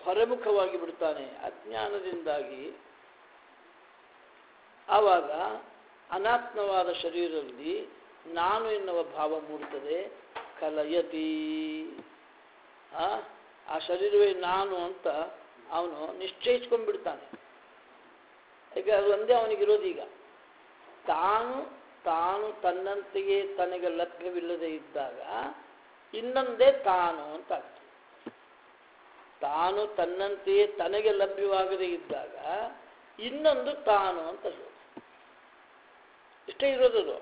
ಹೊರಮುಖವಾಗಿ ಬಿಡ್ತಾನೆ ಅಜ್ಞಾನದಿಂದಾಗಿ ಆವಾಗ ಅನಾತ್ಮವಾದ ಶರೀರದಲ್ಲಿ ನಾನು ಎನ್ನುವ ಭಾವ ಮೂಡ್ತದೆ ಕಲಯತಿ ಆ ಆ ಶರೀರವೇ ನಾನು ಅಂತ ಅವನು ನಿಶ್ಚಯಿಸ್ಕೊಂಡ್ಬಿಡ್ತಾನೆ ಯಾಕೆ ಅದು ಒಂದೇ ಅವನಿಗಿರೋದು ಈಗ ತಾನು ತಾನು ತನ್ನಂತೆಯೇ ತನಗೆ ಲಭ್ಯವಿಲ್ಲದೆ ಇದ್ದಾಗ ಇನ್ನೊಂದೇ ತಾನು ಅಂತ ಆಗ್ತದೆ ತಾನು ತನ್ನಂತೆಯೇ ತನಗೆ ಲಭ್ಯವಾಗದೇ ಇದ್ದಾಗ ಇನ್ನೊಂದು ತಾನು ಅಂತ ಹೇಳೋದು ಇಷ್ಟೇ ಇರೋದು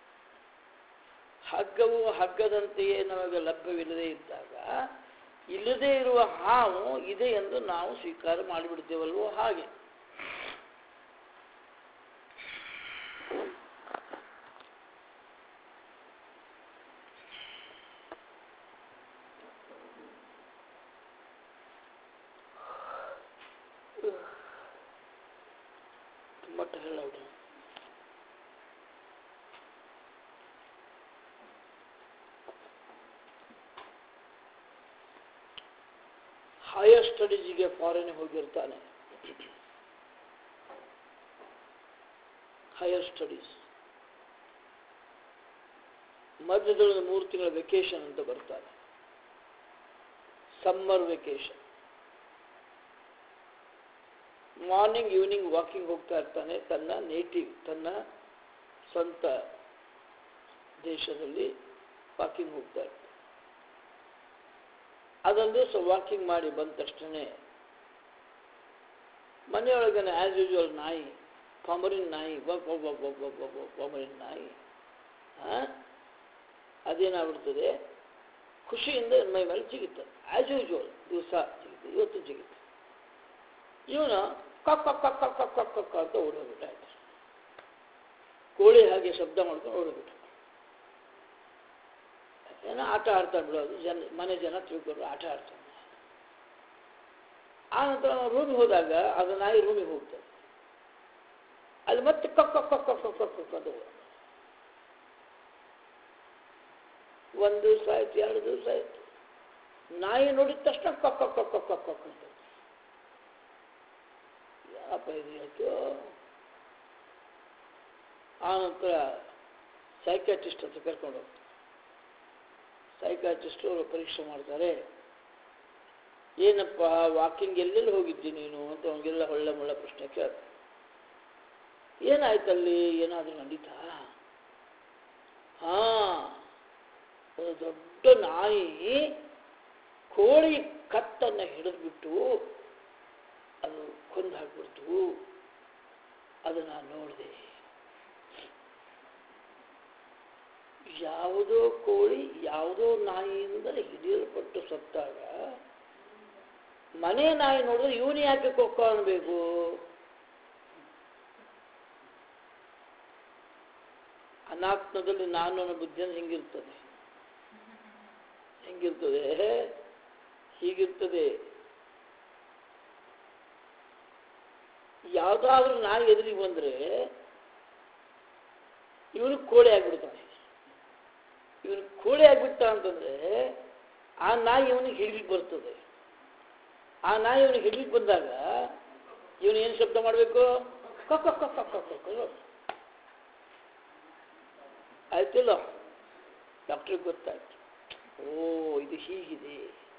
ಹಗ್ಗವು ಹಗ್ಗದಂತೆಯೇ ನಮಗೆ ಲಭ್ಯವಿಲ್ಲದೆ ಇದ್ದಾಗ ಇಲ್ಲದೇ ಇರುವ ಹಾವು ಇದೆ ಎಂದು ನಾವು ಸ್ವೀಕಾರ ಮಾಡಿಬಿಡ್ತೇವಲ್ವೋ ಹಾಗೆ ತುಂಬ ಟೈರ್ಡ್ ಔಟ್ ಹೈಯರ್ ಸ್ಟಡೀಸಿಗೆ ಫಾರಿನ್ ಹೋಗಿರ್ತಾನೆ ಹೈಯರ್ ಸ್ಟಡೀಸ್ ಮಧ್ಯದಲ್ಲಿ ಒಂದು ಮೂರು ತಿಂಗಳ ವೆಕೇಶನ್ ಅಂತ ಬರ್ತಾನೆ summer vacation morning evening walking ಹೋಗ್ತಾ ಇರ್ತಾನೆ ತನ್ನ ನೇಟಿವ್ ತನ್ನ ಸ್ವಂತ ದೇಶದಲ್ಲಿ ವಾಕಿಂಗ್ ಹೋಗ್ತಾ ಇರ್ತಾನೆ ಅದೊಂದು ದಿವಸ ವಾಕಿಂಗ್ ಮಾಡಿ ಬಂದ ತಕ್ಷಣ ಮನೆಯೊಳಗನೆ ಆ್ಯಸ್ ಯೂಶುವಲ್ ನಾಯಿ ಪಾಮರಿನ್ ನಾಯಿ ಪಾಮರಿನ್ ನಾಯಿ ಅದೇನಾಗ್ಬಿಡ್ತದೆ ಖುಷಿಯಿಂದ ಮೈ ಮೇಲೆ ಜಿಗಿತದೆ ಆ್ಯಸ್ ಯೂಶುವಲ್ ದಿವಸ ಜಿಗಿತು ಇವತ್ತು ಜಿಗಿತು ಇವನು ಕಕ್ ಕಕ್ ಕಕ್ ಕಕ್ ಕಕ್ ಕಕ್ ಕಕ್ ಅಂತ ಓಡೋಗ್ಬಿಟ್ಟ ಆಯ್ತು ಕೋಳಿ ಹಾಗೆ ಶಬ್ದ ಮಾಡ್ಕೊಂಡು ಓಡೋಗ್ಬಿಟ್ಟ ಏನೋ ಆಟ ಆಡ್ತಾನೆ ಬಿಡೋದು ಜನ ಮನೆ ಜನ ತಿಳ್ಕೊಂಡು ಆಟ ಆಡ್ತಾನೆ ಆ ನಂತರ ನಾವು ರೂಮಿಗೆ ಹೋದಾಗ ಅದು ನಾಯಿ ರೂಮಿಗೆ ಹೋಗ್ತದೆ ಅಲ್ಲಿ ಮತ್ತೆ ಕಕ್ ಕಕ್ ಕಕ್ ಕಕ್ ಕಕ್ ಕಕ್ ಕಕ್ ಅಂತ ಓಡೋದು. ಒಂದು ದಿವಸ ಆಯ್ತು ಎರಡು ದಿವಸ ಆಯ್ತು ನಾಯಿ ನೋಡಿದ ತಕ್ಷಣ ಕಕ್ ಕಕ್ ಕಕ್ ಕಕ್ ಕಕ್ ಕಕ್ ಅಂತ ಯಾಪ ಇದು ಆಯ್ತು ಆ ನಂತರ ಸೈಕಾಟ್ರಿಸ್ಟ್ ಹತ್ರ ಕರ್ಕೊಂಡು ಹೋಗ್ತಾರೆ ಸೈಕಾಟ್ರಿಸ್ಟ್ ಅವರು ಪರೀಕ್ಷೆ ಮಾಡ್ತಾರೆ ಏನಪ್ಪ ವಾಕಿಂಗ್ ಎಲ್ಲೆಲ್ಲಿ ಹೋಗಿದ್ದಿ ನೀನು ಅಂತ ಅವನಿಗೆಲ್ಲ ಒಳ್ಳೆ ಮುಳ್ಳ ಪ್ರಶ್ನೆ ಕೇಳ್ತಾರೆ ಏನಾಯ್ತಲ್ಲಿ ಏನಾದರೂ ನಡೀತಾ ಹಾ ಒಂದು ದೊಡ್ಡ ನಾಯಿ ಕೋಳಿ ಕತ್ತನ್ನು ಹಿಡಿದ್ಬಿಟ್ಟು ಅದು ಕೊಂದು ಹಾಕ್ಬಿಡ್ತು ಅದು ನಾನು ನೋಡಿದೆ ಯಾವುದೋ ಕೋಳಿ ಯಾವುದೋ ನಾಯಿಯಿಂದ ಹಿಡಿಯಲ್ಪಟ್ಟು ಸತ್ತಾಗ ಮನೆ ನಾಯಿ ನೋಡಿದ್ರೆ ಇವನು ಯಾಕೆ ಕೊಕ್ಕೋ ಅನ್ಬೇಕು ಅನಾತ್ಮದಲ್ಲಿ ನಾನು ಅನ್ನೋ ಬುದ್ಧಿಯನ್ನು ಹೆಂಗಿರ್ತದೆ ಹೆಂಗಿರ್ತದೆ ಹೀಗಿರ್ತದೆ ಯಾವುದಾದ್ರೂ ನಾಯಿ ಎದುರಿಗೆ ಬಂದರೆ ಇವನು ಕೋಳಿ ಆಗ್ಬಿಡ್ತಾನೆ ಇವನು ಕೋಳಿ ಆಗ್ಬಿಟ್ಟ ಅಂತಂದ್ರೆ ಆ ನಾಯಿ ಇವನಿಗೆ ಹಿಡ್ಲಿಕ್ಕೆ ಬರ್ತದೆ ಆ ನಾಯಿ ಇವನಿಗೆ ಹಿಡ್ಲಿಕ್ಕೆ ಬಂದಾಗ ಇವನು ಏನು ಶಬ್ದ ಮಾಡಬೇಕು ಕಕ್ಕ ಕಕ್ಕ ಕಕ್ಕ ಕಕ್ಕ ಆಯ್ತಿಲ್ಲ ಡಾಕ್ಟ್ರಿಗೆ ಗೊತ್ತಾಯ್ತು ಓ ಇದು ಹೀಗಿದೆ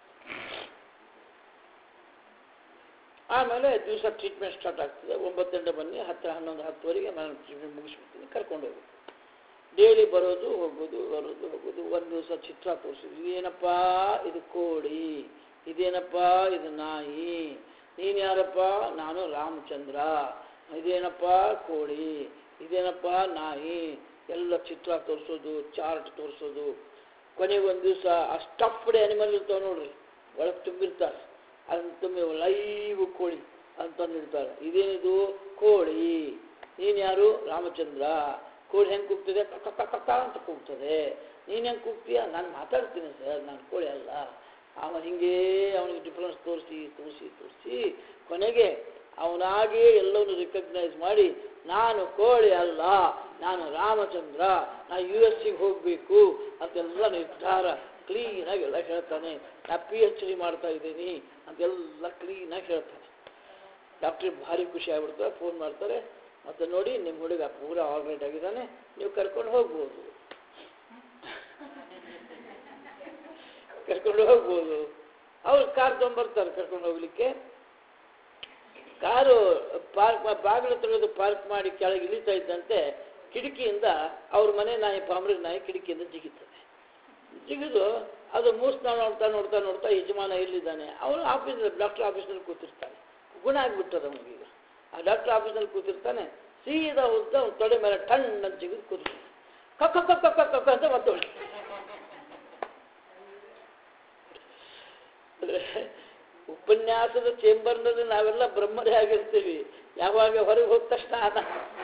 ಆಮೇಲೆ ದಿವಸ ಟ್ರೀಟ್ಮೆಂಟ್ ಸ್ಟಾರ್ಟ್ ಆಗ್ತದೆ ಒಂಬತ್ತರಿಂದ ಬನ್ನಿ ಹತ್ತು ಹನ್ನೊಂದು ಹತ್ತುವರೆಗೆ ನಾನು ಟ್ರೀಟ್ಮೆಂಟ್ ಮುಗಿಸ್ಬಿಡ್ತೀನಿ ಕರ್ಕೊಂಡು ಹೋಗ್ಬೇಕು ಡೈಲಿ ಬರೋದು ಹೋಗೋದು ಬರೋದು ಹೋಗೋದು ಒಂದು ದಿವಸ ಚಿತ್ರ ತೋರಿಸಿದ್ವಿ ಇದೇನಪ್ಪ ಇದು ಕೋಳಿ ಇದೇನಪ್ಪ ಇದು ನಾಯಿ ನೀನು ಯಾರಪ್ಪ ನಾನು ರಾಮಚಂದ್ರ ಇದೇನಪ್ಪ ಕೋಳಿ ಇದೇನಪ್ಪ ನಾಯಿ ಎಲ್ಲ ಚಿತ್ರ ತೋರಿಸೋದು ಚಾರ್ಟ್ ತೋರಿಸೋದು ಕೊನೆಗೆ ಒಂದು ದಿವಸ ಆ ಸ್ಟಫ್ಡ್ ಆ್ಯನಿಮಲ್ ಇರ್ತಾವೆ ನೋಡ್ರಿ ಒಳಗೆ ತುಂಬಿರ್ತಾರೆ ಅದನ್ನು ತುಂಬಿ ಲೈವ್ ಕೋಳಿ ಅಂತಂದಿರ್ತಾರೆ ಇದೇನಿದು ಕೋಳಿ ನೀನು ಯಾರು ರಾಮಚಂದ್ರ ಕೋಳಿ ಹೆಂಗೆ ಕೂಗ್ತದೆ ಕಕ್ಕ ಕಕ್ಕ ಕಕ್ಕ ಅಂತ ಕೂಗ್ತದೆ ನೀನು ಹೆಂಗೆ ಕೂಗ್ತೀಯ ನಾನು ಮಾತಾಡ್ತೀನಿ ಸರ್ ನಾನು ಕೋಳಿ ಅಲ್ಲ ಅವ ಹಿಂಗೇ ಅವನಿಗೆ ಡಿಫ್ರೆನ್ಸ್ ತೋರಿಸಿ ತೋರಿಸಿ ತೋರಿಸಿ ಕೊನೆಗೆ ಅವನಾಗೇ ಎಲ್ಲವನ್ನು ರಿಕಗ್ನೈಸ್ ಮಾಡಿ ನಾನು ಕೋಳಿ ಅಲ್ಲ ನಾನು ರಾಮಚಂದ್ರ ನಾನು ಯು ಎಸ್ ಸಿಗೆ ಹೋಗಬೇಕು ಅಂತೆಲ್ಲ ನಿರ್ಧಾರ ಕ್ಲೀನಾಗಿ ಎಲ್ಲ ಹೇಳ್ತಾನೆ ನಾ ಪಿ ಎಚ್ ಡಿ ಮಾಡ್ತಾ ಇದ್ದೀನಿ ಅಂತೆಲ್ಲ ಕ್ಲೀನಾಗಿ ಹೇಳ್ತಾನೆ ಡಾಕ್ಟ್ರಿಗೆ ಭಾರಿ ಖುಷಿ ಆಗ್ಬಿಡ್ತಾರೆ ಫೋನ್ ಮಾಡ್ತಾರೆ ಮತ್ತೆ ನೋಡಿ ನಿಮ್ಮ ಹುಡುಗ ಪೂರ ಆಲ್ರೈಟ್ ಆಗಿದ್ದಾನೆ ನೀವು ಕರ್ಕೊಂಡು ಹೋಗ್ಬೋದು ಕರ್ಕೊಂಡು ಹೋಗ್ಬೋದು ಅವ್ರು ಕಾರ್ ತೊಗೊಂಬರ್ತಾರೆ ಕರ್ಕೊಂಡು ಹೋಗ್ಲಿಕ್ಕೆ ಕಾರು ಪಾರ್ಕ್ ಬಾಗಿಲು ತೆಗೆದು ಪಾರ್ಕ್ ಮಾಡಿ ಕೆಳಗೆ ಇಳಿತಾ ಇದ್ದಂತೆ ಕಿಟಕಿಯಿಂದ ಅವ್ರ ಮನೆ ನಾಯಿ ಪಾಮ್ರಿ ನಾಯಿ ಕಿಟಕಿಯಿಂದ ಜಿಗಿತದೆ ಜಿಗಿದು ಅದು ಮೂಸ್ನ ನೋಡ್ತಾ ನೋಡ್ತಾ ನೋಡ್ತಾ ಯಜಮಾನ ಎಲ್ಲಿದ್ದಾನೆ ಅವನು ಆಫೀಸಲ್ಲಿ ಡಾಕ್ಟರ್ ಆಫೀಸ್ನಲ್ಲಿ ಕೂತಿರ್ತಾನೆ ಗುಣ ಆಗ್ಬಿಟ್ಟದ ಅವನಿಗೀಗ ಆ ಡಾಕ್ಟರ್ ಆಫೀಸ್ನಲ್ಲಿ ಕೂತಿರ್ತಾನೆ ಸೀದಾ ಹೋಗ್ತಾ ಅವ್ನ ತೊಡೆ ಮೇಲೆ ಟಣ್ ಅಂತ ಜಿಗಿದು ಕೂತಿರ್ತಾನೆ ಕಕ್ಕ ಕಕ್ಕ ಕಕ್ಕ ಕಕ್ಕ ಅಂತ ಮತ್ತೆ ಹೊಡಿ ಉಪನ್ಯಾಸದ ಚೇಂಬರ್ನಲ್ಲಿ ನಾವೆಲ್ಲ ಬ್ರಹ್ಮರೇ ಆಗಿರ್ತೀವಿ ಯಾವಾಗ ಹೊರಗೆ ಹೋದ ತಕ್ಷಣ ಅನ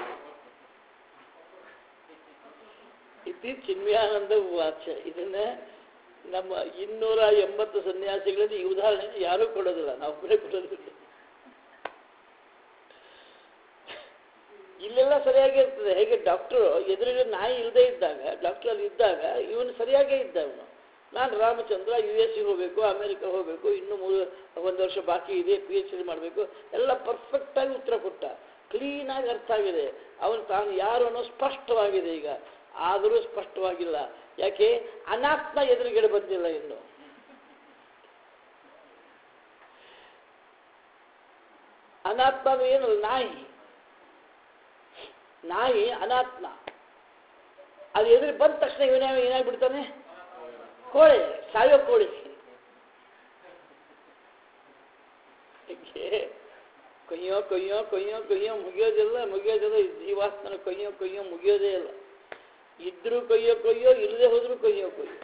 ಇತಿ ಚಿನ್ಮಯಾನಂದ ವಾಚ್ಯ ಇದನ್ನ ನಮ್ಮ ಇನ್ನೂರ ಎಂಬತ್ತು ಸನ್ಯಾಸಿಗಳಲ್ಲಿ ಈ ಉದಾಹರಣೆ ಯಾರೂ ಕೊಡೋದಿಲ್ಲ ನಾವು ಒಬ್ಬರೇ ಕೊಡೋದಿಲ್ಲ ಇಲ್ಲೆಲ್ಲ ಸರಿಯಾಗೇ ಇರ್ತದೆ ಹೇಗೆ ಡಾಕ್ಟ್ರು ಎದುರಿಗೆ ನಾಯಿ ಇಲ್ಲದೆ ಇದ್ದಾಗ ಡಾಕ್ಟರ್ ಅಲ್ಲಿ ಇದ್ದಾಗ ಇವನು ಸರಿಯಾಗೇ ಇದ್ದ ಅವನು ನಾನು ರಾಮಚಂದ್ರ ಯು ಎಸ್ ಗೆ ಹೋಗಬೇಕು ಅಮೆರಿಕ ಹೋಗಬೇಕು ಇನ್ನೂ ಮೂರು ಒಂದು ವರ್ಷ ಬಾಕಿ ಇದೆ ಪಿ ಎಚ್ ಡಿ ಮಾಡಬೇಕು ಎಲ್ಲ ಪರ್ಫೆಕ್ಟಾಗಿ ಉತ್ತರ ಕೊಟ್ಟ ಕ್ಲೀನಾಗಿ ಅರ್ಥ ಆಗಿದೆ ಅವನು ತಾನು ಯಾರು ಅನ್ನೋ ಸ್ಪಷ್ಟವಾಗಿದೆ ಈಗ ಆದರೂ ಸ್ಪಷ್ಟವಾಗಿಲ್ಲ ಯಾಕೆ ಅನಾತ್ಮ ಎದುರುಗಡೆ ಬಂದಿಲ್ಲ ಇನ್ನು ಅನಾತ್ಮ ಏನು ನಾಯಿ ನಾಯಿ ಅನಾತ್ಮ ಅದು ಎದುರು ಬಂದ ತಕ್ಷಣ ಇವನೇ ಏನಾಗ್ಬಿಡ್ತಾನೆ ಕೋಳಿ ಸಾಯೋ ಕೋಳಿ ಹೀಗೆ ಕೊಯ್ಯೋ ಕೊಯ್ಯೋ ಕೊಯ್ಯೋ ಕೊಯ್ಯೋ ಮುಗಿಯೋದಿಲ್ಲ ಮುಗಿಯೋದಿಲ್ಲ ಈ ಜೀವಾತ್ಮನ ಕೊಯ್ಯೋ ಕೊಯ್ಯೋ ಮುಗಿಯೋದೇ ಇಲ್ಲ ಇದ್ರೂ ಕೊಯ್ಯೋ ಕೊಯ್ಯೋ ಇಲ್ಲದೆ ಹೋದ್ರೂ ಕೊಯ್ಯೋ ಕೊಯ್ಯೋ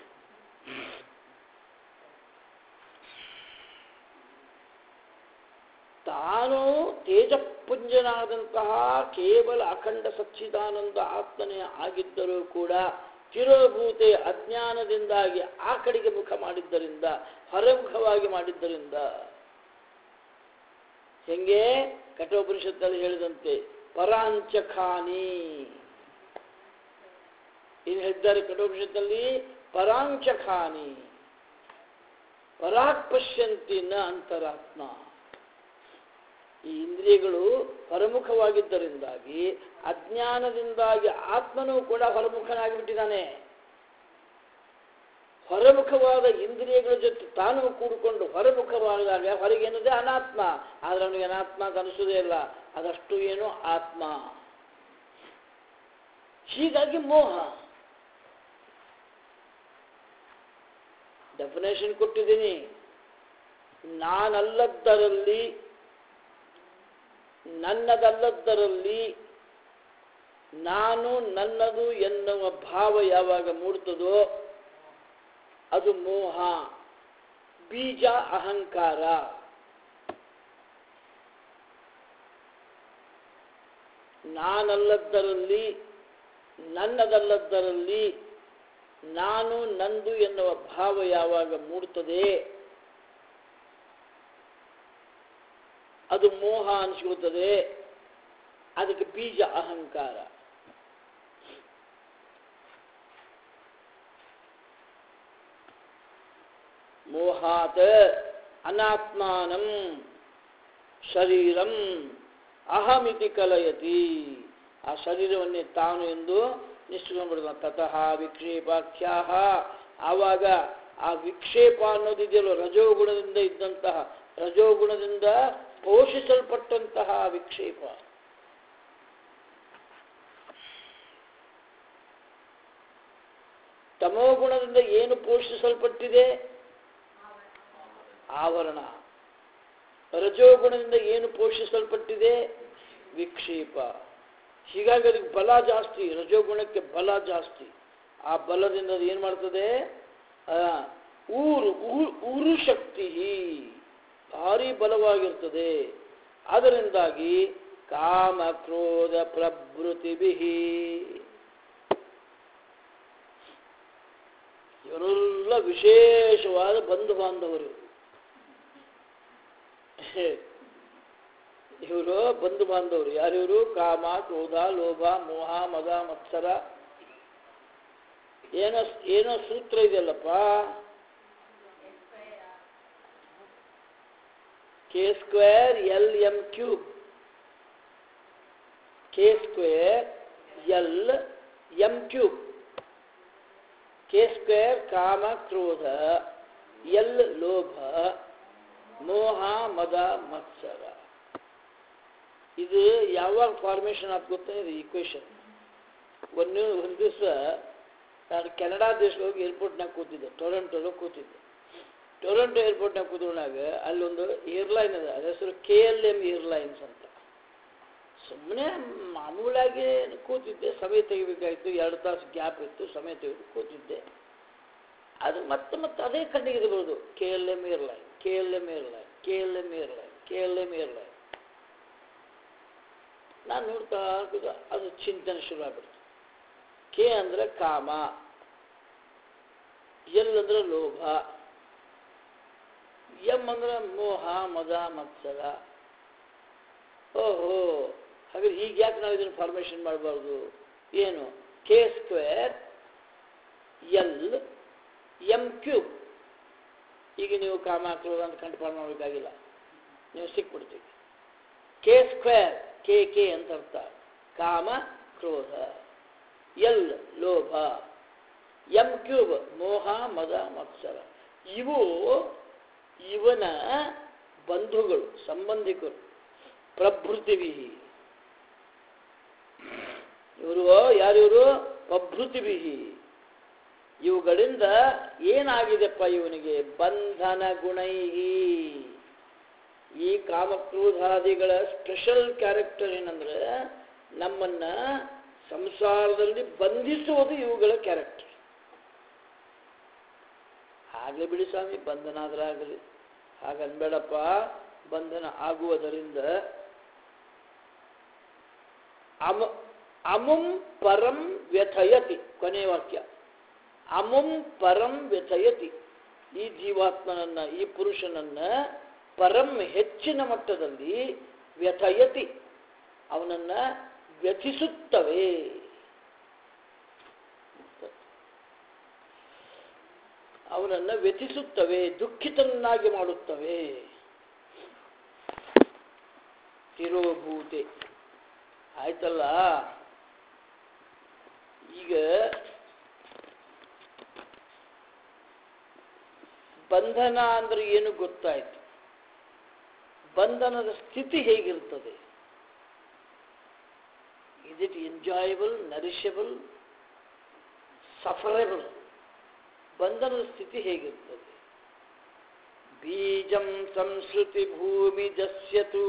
ತಾನು ತೇಜಪುಂಜನಾದಂತಹ ಕೇವಲ ಅಖಂಡ ಸಚ್ಚಿದಾನಂದ ಆತ್ಮನೇ ಆಗಿದ್ದರೂ ಕೂಡ ಚಿರೋಭೂತೆ ಅಜ್ಞಾನದಿಂದಾಗಿ ಆ ಕಡೆಗೆ ಮುಖ ಮಾಡಿದ್ದರಿಂದ ಹೊರಮುಖವಾಗಿ ಮಾಡಿದ್ದರಿಂದ ಹೆಂಗೆ ಕಠೋಪನಿಷತ್ತಲ್ಲಿ ಹೇಳಿದಂತೆ ಪರಾಂಚಖಾನಿ ಏನು ಹೇಳಿದ್ದಾರೆ ಕಠೋಪನಿಷತ್ತಲ್ಲಿ ಪರಾಂಚಖಾನಿ ಪರಾಕ್ ಪಶ್ಯಂತಿ ನ ಅಂತರಾತ್ಮ ಈ ಇಂದ್ರಿಯಗಳು ಹೊರಮುಖವಾಗಿದ್ದರಿಂದಾಗಿ ಅಜ್ಞಾನದಿಂದಾಗಿ ಆತ್ಮನೂ ಕೂಡ ಹೊರಮುಖನಾಗಿಬಿಟ್ಟಿದ್ದಾನೆ ಹೊರಮುಖವಾದ ಇಂದ್ರಿಯಗಳ ಜೊತೆ ತಾನು ಕೂಡಿಕೊಂಡು ಹೊರಮುಖವಾದಾಗ ಹೊರಗೇನದೆ ಅನಾತ್ಮ ಆದ್ರೆ ಅವನಿಗೆ ಅನಾತ್ಮ ಅಂತ ಅನಿಸೋದೇ ಇಲ್ಲ ಅದಷ್ಟು ಏನು ಆತ್ಮ ಹೀಗಾಗಿ ಮೋಹ ಡೆಫಿನೇಷನ್ ಕೊಟ್ಟಿದ್ದೀನಿ ನಾನಲ್ಲದ್ದರಲ್ಲಿ ನನ್ನದಲ್ಲದ್ದರಲ್ಲಿ ನಾನು ನನ್ನದು ಎನ್ನುವ ಭಾವ ಯಾವಾಗ ಮೂಡ್ತದೋ ಅದು ಮೋಹ ಬೀಜ ಅಹಂಕಾರ ನಾನಲ್ಲದ್ದರಲ್ಲಿ ನನ್ನದಲ್ಲದ್ದರಲ್ಲಿ ನಾನು ನಂದು ಎನ್ನುವ ಭಾವ ಯಾವಾಗ ಮೂಡ್ತದೆ ಅದು ಮೋಹ ಅನಿಸ್ಕೊಳ್ತದೆ ಅದಕ್ಕೆ ಬೀಜ ಅಹಂಕಾರ ಮೋಹಾತ್ ಅನಾತ್ಮಾನಂ ಶರೀರಂ ಅಹಮಿತಿ ಕಲಯತಿ ಆ ಶರೀರವನ್ನೇ ತಾನು ಎಂದು ನಿಶ್ಚಿಕೊಂಡ್ಬಿಡ್ದ ತತಃ ವಿಕ್ಷೇಪಾಖ್ಯಾಹ ಆವಾಗ ಆ ವಿಕ್ಷೇಪ ಅನ್ನೋದಿದೆಯಲ್ಲ ರಜೋಗುಣದಿಂದ ಇದ್ದಂತಹ ರಜೋಗುಣದಿಂದ ಪೋಷಿಸಲ್ಪಟ್ಟಂತಹ ವಿಕ್ಷೇಪ ತಮೋಗುಣದಿಂದ ಏನು ಪೋಷಿಸಲ್ಪಟ್ಟಿದೆ ಆವರಣ ರಜೋಗುಣದಿಂದ ಏನು ಪೋಷಿಸಲ್ಪಟ್ಟಿದೆ ವಿಕ್ಷೇಪ ಹೀಗಾಗಿ ಅದಕ್ಕೆ ಬಲ ಜಾಸ್ತಿ ರಜೋಗುಣಕ್ಕೆ ಬಲ ಜಾಸ್ತಿ ಆ ಬಲದಿಂದ ಅದು ಏನು ಮಾಡ್ತದೆ ಆ, ಊರು ಊ- ಊರು ಶಕ್ತಿ ಭಾರಿ ಬಲವಾಗಿರ್ತದೆ ಅದರಿಂದಾಗಿ ಕಾಮ ಕ್ರೋಧ ಪ್ರಭೃತಿಭಿ ಇವರೆಲ್ಲ ವಿಶೇಷವಾದ ಬಂಧು ಬಾಂಧವರು ಇವರು ಬಂಧು ಬಾಂಧವರು ಯಾರಿವರು ಕಾಮ ಕ್ರೋಧ ಲೋಭ ಮೋಹ ಮದ ಮತ್ಸರ ಏನೋ ಏನೋ ಸೂತ್ರ ಇದೆಯಲ್ಲಪ್ಪ K square L M cube K square L M cube K square ಕಾಮ ಕ್ರೋಧ ಎಲ್ ಲೋಭ ಮೋಹ ಮದ ಮತ್ಸರ ಇದು ಯಾವಾಗ ಫಾರ್ಮೇಷನ್ ಆತ್ ಗೊತ್ತಾ ಇದು ಈಕ್ವೇಶನ್ ಒಂದು ಒಂದು ದಿವಸ ನಾನು ಕೆನಡಾ ದೇಶಕ್ಕೆ ಹೋಗಿ ಏರ್ಪೋರ್ಟ್ನಾಗ ಕೂತಿದ್ದೆ ಟೊರೆಂಟೋದಾಗ ಕೂತಿದ್ದೆ ಟೊರೆಂಟೋ ಏರ್ಪೋರ್ಟ್ನಾಗ ಕೂತ್ಕೊಂಡಾಗ ಅಲ್ಲೊಂದು ಏರ್ಲೈನ್ ಅದ ಅದ್ರ ಹೆಸರು ಕೆ ಎಲ್ ಎಮ್ ಏರ್ಲೈನ್ಸ್ ಅಂತ ಸುಮ್ಮನೆ ಮಾಮೂಲಾಗಿ ಕೂತಿದ್ದೆ ಸಮಯ ತೆಗಿಬೇಕಾಗಿತ್ತು ಎರಡು ತಾಸು ಗ್ಯಾಪ್ ಇತ್ತು ಸಮಯ ತೆಗೆದು ಕೂತಿದ್ದೆ ಅದು ಮತ್ತೆ ಮತ್ತೆ ಅದೇ ಕಣ್ಣಿಗೆ ಇದು ಬರೋದು K L M airline K L M airline K L M airline K L M airline ನಾನು ನೋಡ್ತಾ ಕೂತ ಅದು ಚಿಂತನೆ ಶುರು ಆಗ್ಬಿಡ್ತು ಕೆ ಅಂದರೆ ಕಾಮ ಎಲ್ ಅಂದ್ರೆ ಲೋಭ ಎಂ ಅಂದ್ರೆ ಮೋಹ ಮದ ಮತ್ಸರ ಓಹೋ ಹಾಗಾದ್ರೆ ಈಗ ಯಾಕೆ ನಾವು ಇದನ್ನು ಫಾರ್ಮೇಷನ್ ಮಾಡಬಾರ್ದು ಏನು K square L M cube ಈಗ ನೀವು ಕಾಮ ಕ್ರೋಧ ಅಂತ ಕಂಡುಪಾಡು ಮಾಡಬೇಕಾಗಿಲ್ಲ ನೀವು ಸಿಕ್ಬಿಡ್ತೀವಿ ಕೆ ಸ್ಕ್ವೇರ್ ಕೆ ಕೆ ಅಂತ ಅರ್ಥ ಕಾಮ ಕ್ರೋಧ ಎಲ್ ಲೋಭ ಎಂ ಕ್ಯೂಬ್ ಮೋಹ ಮದ ಮತ್ಸರ ಇವು ಇವನ ಬಂಧುಗಳು ಸಂಬಂಧಿಕರು ಪ್ರಭೃತಿವಿ ಇವರು ಯಾರಿವರು ಪ್ರಭೃತಿವಿ ಇವುಗಳಿಂದ ಏನಾಗಿದೆಪ್ಪ ಇವನಿಗೆ ಬಂಧನ ಗುಣೈಹಿ ಈ ಕಾಮಕ್ರೋಧಾದಿಗಳ ಸ್ಪೆಷಲ್ ಕ್ಯಾರೆಕ್ಟರ್ ಏನಂದ್ರೆ ನಮ್ಮನ್ನ ಸಂಸಾರದಲ್ಲಿ ಬಂಧಿಸುವುದು ಇವುಗಳ ಕ್ಯಾರೆಕ್ಟರ್ ಆಗಲಿ ಬಿಡಿ ಸ್ವಾಮಿ ಬಂಧನ ಆದ್ರೆ ಆಗಲಿ ಹಾಗನ್ಬೇಡಪ್ಪ ಬಂಧನ ಆಗುವುದರಿಂದ ಅಮ ಅಮುಂ ಪರಂ ವ್ಯಥಯತಿ ಕೊನೆಯ ವಾಕ್ಯ ಅಮುಂ ಪರಂ ವ್ಯಥಯತಿ ಈ ಜೀವಾತ್ಮನನ್ನ ಈ ಪುರುಷನನ್ನ ಪರಂ ಹೆಚ್ಚಿನ ಮಟ್ಟದಲ್ಲಿ ವ್ಯಥಯತಿ ಅವನನ್ನ ವ್ಯಥಿಸುತ್ತವೆ ಅವನನ್ನ ವ್ಯಥಿಸುತ್ತವೆ ದುಃಖಿತನಾಗಿ ಮಾಡುತ್ತವೆ ತಿರೋಭೂತೆ ಆಯ್ತಲ್ಲ ಈಗ ಬಂಧನ ಅಂದ್ರೆ ಏನು ಗೊತ್ತಾಯ್ತು ಬಂಧನದ ಸ್ಥಿತಿ ಹೇಗಿರ್ತದೆ is it enjoyable nourishable sufferable ಬಂಧನದ ಸ್ಥಿತಿ ಹೇಗಿರ್ತದೆ ಬೀಜಂ ಸಂಸ್ಕೃತಿ ಭೂಮಿ ಜಸ್ಯತು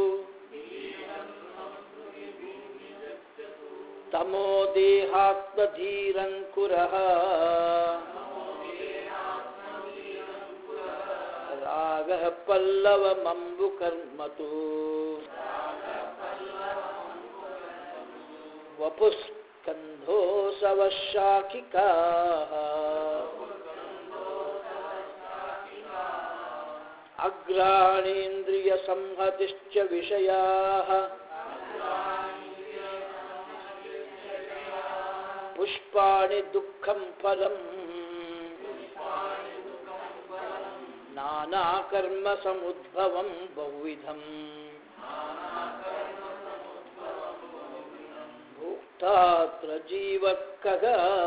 ತಮೋ ದೇಹಾತ್ಮಧೀರಂಕುರಃ ರಾಗಃ ಪಲ್ಲವಮಂಬುಕರ್ಮತು ವಪುಸ್ಕಂಧೋಸವಶಾಖಿಕಾः अग्राणीन्द्रियसंहतिश्च विषयाः पुष्पाणि दुःखं फलम् नानाकर्मसमुद्भवं बहुविधम् भोक्तात्र जीवकः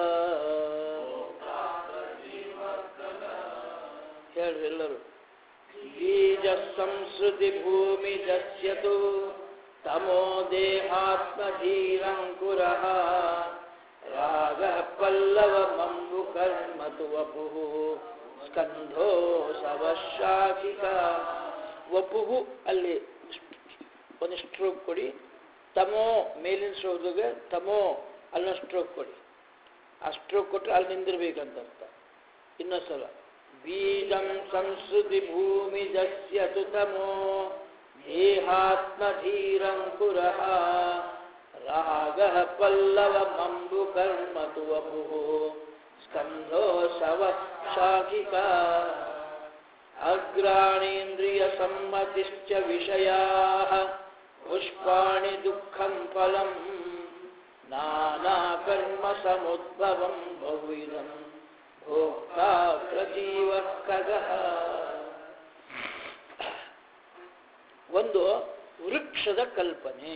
ಹೇಳ್ರಿ ಎಲ್ಲರೂ ಬೀಜ ಸಂಸ್ಕೃತಿ ಭೂಮಿ ಜಸ್ಯತು ತಮೋ ದೇಹಾತ್ಮಧೀರಂಕುರ ರಾಗ ಪಲ್ಲವ ಮಂಬು ಕರ್ಮತು ವಪು ಸ್ಕಂಧೋ ಸವಶಾಖಿಕ ವಪುಹು ಅಲ್ಲಿ ಒಂದು ಸ್ಟ್ರೋಕ್ ಕೊಡಿ ತಮೋ ಮೇಲಿನ ಸ್ಟ್ರೋಕ್ಗೆ ತಮೋ ಅಲ್ಲೊಂದು ಸ್ಟ್ರೋಕ್ ಕೊಡಿ ಆ ಸ್ಟ್ರೋಕ್ ಕೊಟ್ಟರೆ ಅಲ್ಲಿ ನಿಂದಿರ್ಬೇಕಂತ ಅರ್ಥ ಇನ್ನೊಂದು ಸಲ ಬೀಜಂ ಸಂಸ್ಕೃತಿ ಭೂಮಿ ಜಸ್ಯತು ತಮೋ ದೇಹಾತ್ಮಧೀರಂಕುರ ರಾಗ ಪಲ್ಲವ ಮಂಬು ಕರ್ಮತು ವಪು ಸ್ಕಂಧೋ ಶವ ಶಾಖಿಕ ಅಗ್ರಾಣೀಂದ್ರಿಯ ಸಮ್ಮತಿಶ್ಚ ವಿಷಯಾ ಪುಷ್ಪಾಣಿ ದುಃಖಂ ಫಲಂ ನಾನಾ ಕರ್ಮ ಸಮುದ್ಭವಂ ಬಹುವಿಧಂ ಭೋಕ್ತಾ ಪ್ರಜೀವ ಖಗಃ ಇದು ವೃಕ್ಷದ ಕಲ್ಪನೆ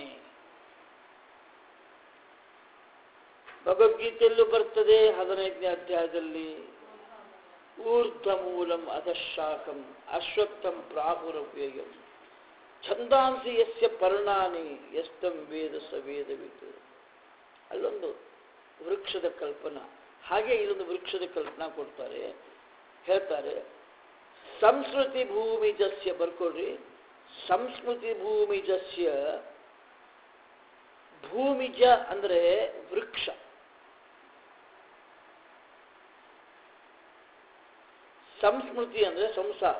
ಭಗವದ್ಗೀತೆಯಲ್ಲೂ ಬರ್ತದೆ ಹದಿನೈದನೇ ಅಧ್ಯಾಯದಲ್ಲಿ ಊರ್ಧ್ವ ಮೂಲಂ ಅಧಶಾಖಂ ಅಶ್ವತ್ಥಂ ಪ್ರಾಹುರವ್ಯಯಂ ಛಂದಾಂಸಿ ಯಸ್ಯ ಪರ್ಣಾನಿ ಎಸ್ತಂ ವೇದ ಸ ವೇದವಿತ್ತು ಅಲ್ಲೊಂದು ವೃಕ್ಷದ ಕಲ್ಪನಾ ಹಾಗೆ ಇಲ್ಲೊಂದು ವೃಕ್ಷದ ಕಲ್ಪನಾ ಕೊಡ್ತಾರೆ ಹೇಳ್ತಾರೆ ಸಂಸ್ಕೃತಿ ಭೂಮಿಜಸ್ಯ ಬರ್ಕೊಡ್ರಿ ಸಂಸ್ಕೃತಿ ಭೂಮಿಜಸ್ಯ ಭೂಮಿಜ ಅಂದರೆ ವೃಕ್ಷ ಸಂಸ್ಮೃತಿ ಅಂದರೆ ಸಂಸಾರ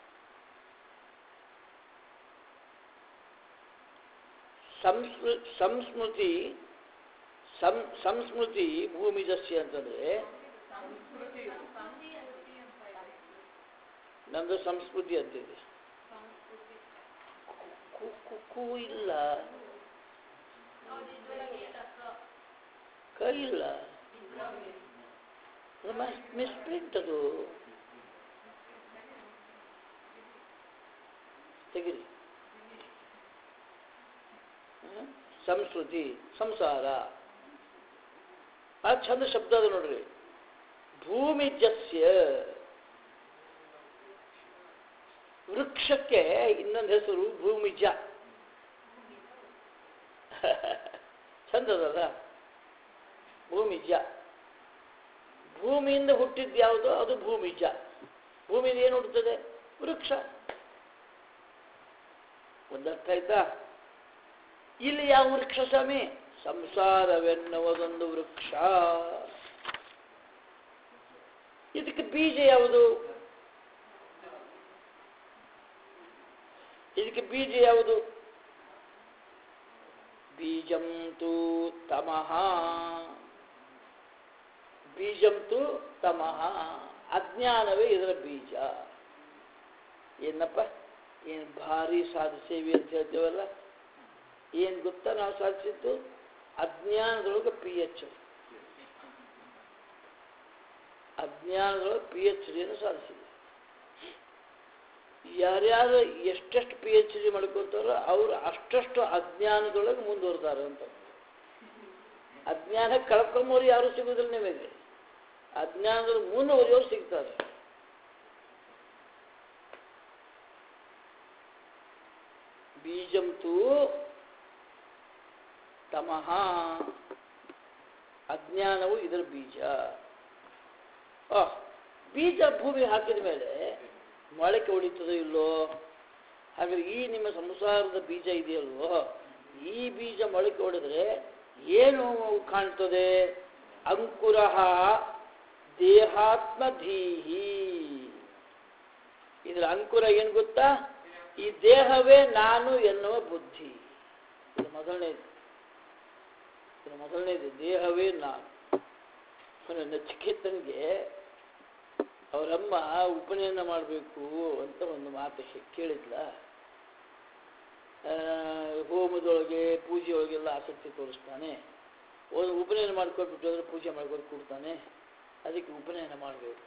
ಸಂಸ್ಕೃ ಸಂಸ್ಮೃತಿ ಸಂ ಸಂಸ್ಮೃತಿ ಭೂಮಿಜಸ್ಯ ಅಂತಂದ್ರೆ ನಮ್ದು ಸಂಸ್ಕೃತಿ ಅಂತಿದೆ ಕು- ಕು- ಕು ಇಲ್ಲ ಕ ಇಲ್ಲ ಮಿಸ್ಪ್ರಿಂಟ್ ಅದು ತೆಗಿರಿ ಹ್ಮ್? ಸಂಸ್ಕೃತಿ ಸಂಸಾರ ಆ ಚಂದ ಶಬ್ದ ಅದು ನೋಡ್ರಿ ಭೂಮಿಜಸ್ಯ ವೃಕ್ಷಕ್ಕೆ ಇನ್ನೊಂದು ಹೆಸರು ಭೂಮಿಜ ಚಂದದಲ್ಲ ಭೂಮಿಜ ಭೂಮಿಯಿಂದ ಹುಟ್ಟಿದ್ದು ಯಾವುದೋ ಅದು ಭೂಮಿಜ ಭೂಮಿಯಿಂದ ಏನು ಹುಟ್ಟುತ್ತದೆ ವೃಕ್ಷ ಒಂದರ್ಥ ಆಯ್ತಾ ಇಲ್ಲಿ ಯಾವ ವೃಕ್ಷ ಸ್ವಾಮಿ ಸಂಸಾರವೆನ್ನುವುದೊಂದು ವೃಕ್ಷ ಇದಕ್ಕೆ ಬೀಜ ಯಾವುದು ಇದಕ್ಕೆ ಬೀಜ ಯಾವುದು ಬೀಜಂ ತು ತಮಃ ಬೀಜಂ ತು ತಮಃ ಅಜ್ಞಾನವೇ ಇದರ ಬೀಜ ಏನಪ್ಪ ಏನು ಭಾರಿ ಸಾಧಿಸೇವಿ ಅಂತ ಹೇಳ್ತೇವಲ್ಲ ಏನು ಗೊತ್ತಾ ನಾವು ಸಾಧಿಸಿದ್ದು ಅಜ್ಞಾನದೊಳಗೆ ಪಿ ಎಚ್ ಅಜ್ಞಾನದೊಳಗೆ ಪಿ ಎಚ್ ಡಿಯನ್ನು ಸಾಧಿಸಿದೆ ಯಾರ್ಯಾರು ಎಷ್ಟೆಷ್ಟು ಪಿ ಎಚ್ ಡಿ ಮಾಡ್ಕೊತಾರೋ ಅವರು ಅಷ್ಟಷ್ಟು ಅಜ್ಞಾನದೊಳಗೆ ಮುಂದುವರ್ದಾರ ಅಂತ ಅಜ್ಞಾನ ಕಳ್ಕೊಂಬೋರು ಯಾರು ಸಿಗೋದಿಲ್ಲ ನಿಮಗೆ ಅಜ್ಞಾನದಲ್ಲಿ ಮುಂದುವರಿಯೋರು ಸಿಗ್ತಾರೆ ಬೀಜಂತೂ ತಮಃ ಅಜ್ಞಾನವು ಇದರ ಬೀಜ ಆ, ಬೀಜ ಭೂಮಿ ಹಾಕಿದ ಮೇಲೆ ಮೊಳಕೆ ಹೊಡಿತದೋ ಇಲ್ಲೋ ಹಾಗಾದ್ರೆ ಈ ನಿಮ್ಮ ಸಂಸಾರದ ಬೀಜ ಇದೆಯಲ್ವೋ ಈ ಬೀಜ ಮೊಳಕೆ ಹೊಡೆದ್ರೆ ಏನು ಕಾಣ್ತದೆ ಅಂಕುರ ದೇಹಾತ್ಮಧೀಹಿ ಇದರ ಅಂಕುರ ಏನು ಗೊತ್ತಾ ಈ ದೇಹವೇ ನಾನು ಎನ್ನುವ ಬುದ್ಧಿ ಇದು ಮೊದಲನೇದು ಇದು ಮೊದಲನೇದು ದೇಹವೇ ನಾನು ಅವನ ನಚಿಕೇತನಿಗೆ ಅವರಮ್ಮ ಉಪನಯನ ಮಾಡಬೇಕು ಅಂತ ಒಂದು ಮಾತು ಹೇ- ಕೇಳಿದ್ಲ ಆ, ಹೋಮದೊಳಗೆ ಪೂಜೆಯೊಳಗೆಲ್ಲ ಆಸಕ್ತಿ ತೋರಿಸ್ತಾನೆ ಒಂದು ಉಪನಯನ ಮಾಡ್ಕೊಟ್ಬಿಟ್ಟು ಅಂದ್ರೆ ಪೂಜೆ ಮಾಡ್ಕೊಂಡು ಕೊಡ್ತಾನೆ ಅದಕ್ಕೆ ಉಪನಯನ ಮಾಡಬೇಕು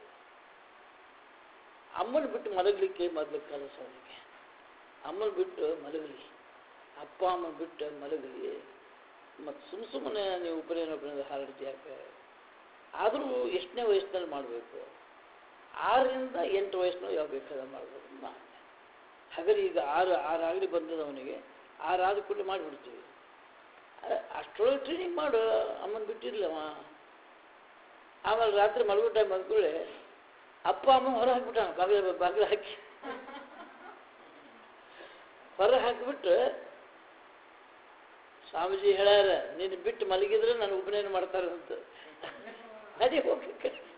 ಅಮ್ಮನ ಬಿಟ್ಟು ಮಲಗಲಿಕ್ಕೆ ಮೊದಲು ಕಲಸ ಅವನಿಗೆ ಅಮ್ಮನ ಬಿಟ್ಟು ಮಲಗಲಿ ಅಪ್ಪ ಅಮ್ಮ ಬಿಟ್ಟು ಮಲಗಲಿ ಮತ್ತು ಸುಮ್ಮ ಸುಮ್ಮನೆ ನೀವು ಉಪನಯನ ಉಪನಯನ ಹಾರಡ್ತಿ ಯಾಕೆ ಆದರೂ ಎಷ್ಟನೇ ವಯಸ್ಸಿನಲ್ಲಿ ಮಾಡಬೇಕು ಆರರಿಂದ ಎಂಟು ವಯಸ್ಸಿನಲ್ಲಿ ಯಾವ ಬೇಕಾದ್ರೆ ಮಾಡ್ಬೋದು ಮಾಡಿ ಹಾಗಾದ್ರೆ ಈಗ ಆರು ಆರಾಗಲಿ ಬಂದದ ಅವನಿಗೆ ಆರಾದ ಕೂಡಲೇ ಮಾಡಿಬಿಡ್ತೀವಿ ಅ- ಅಷ್ಟರೊಳಗೆ ಟ್ರೈನಿಂಗ್ ಮಾಡು ಅಮ್ಮನ ಬಿಟ್ಟಿರ್ಲವ ಆಮೇಲೆ ರಾತ್ರಿ ಮಲಗೋ ಟೈಮ್ ಮಲ್ಕೊಳ್ಳೆ ಅಪ್ಪ ಅಮ್ಮ ಹೊರ ಹಾಕ್ಬಿಟ್ಟಾನ ಬಾಗಿಲ ಬಾಗಿಲು ಹಾಕಿ ಹೊರ ಹಾಕಿಬಿಟ್ಟು ಸ್ವಾಮೀಜಿ ಹೇಳ್ಯಾರ ನೀನು ಬಿಟ್ಟು ಮಲಗಿದ್ರೆ ನಾನು ಉಪನಯನ ಮಾಡ್ತಾರೆ ಅಂತ ಅದೇ ಹೋಗಿ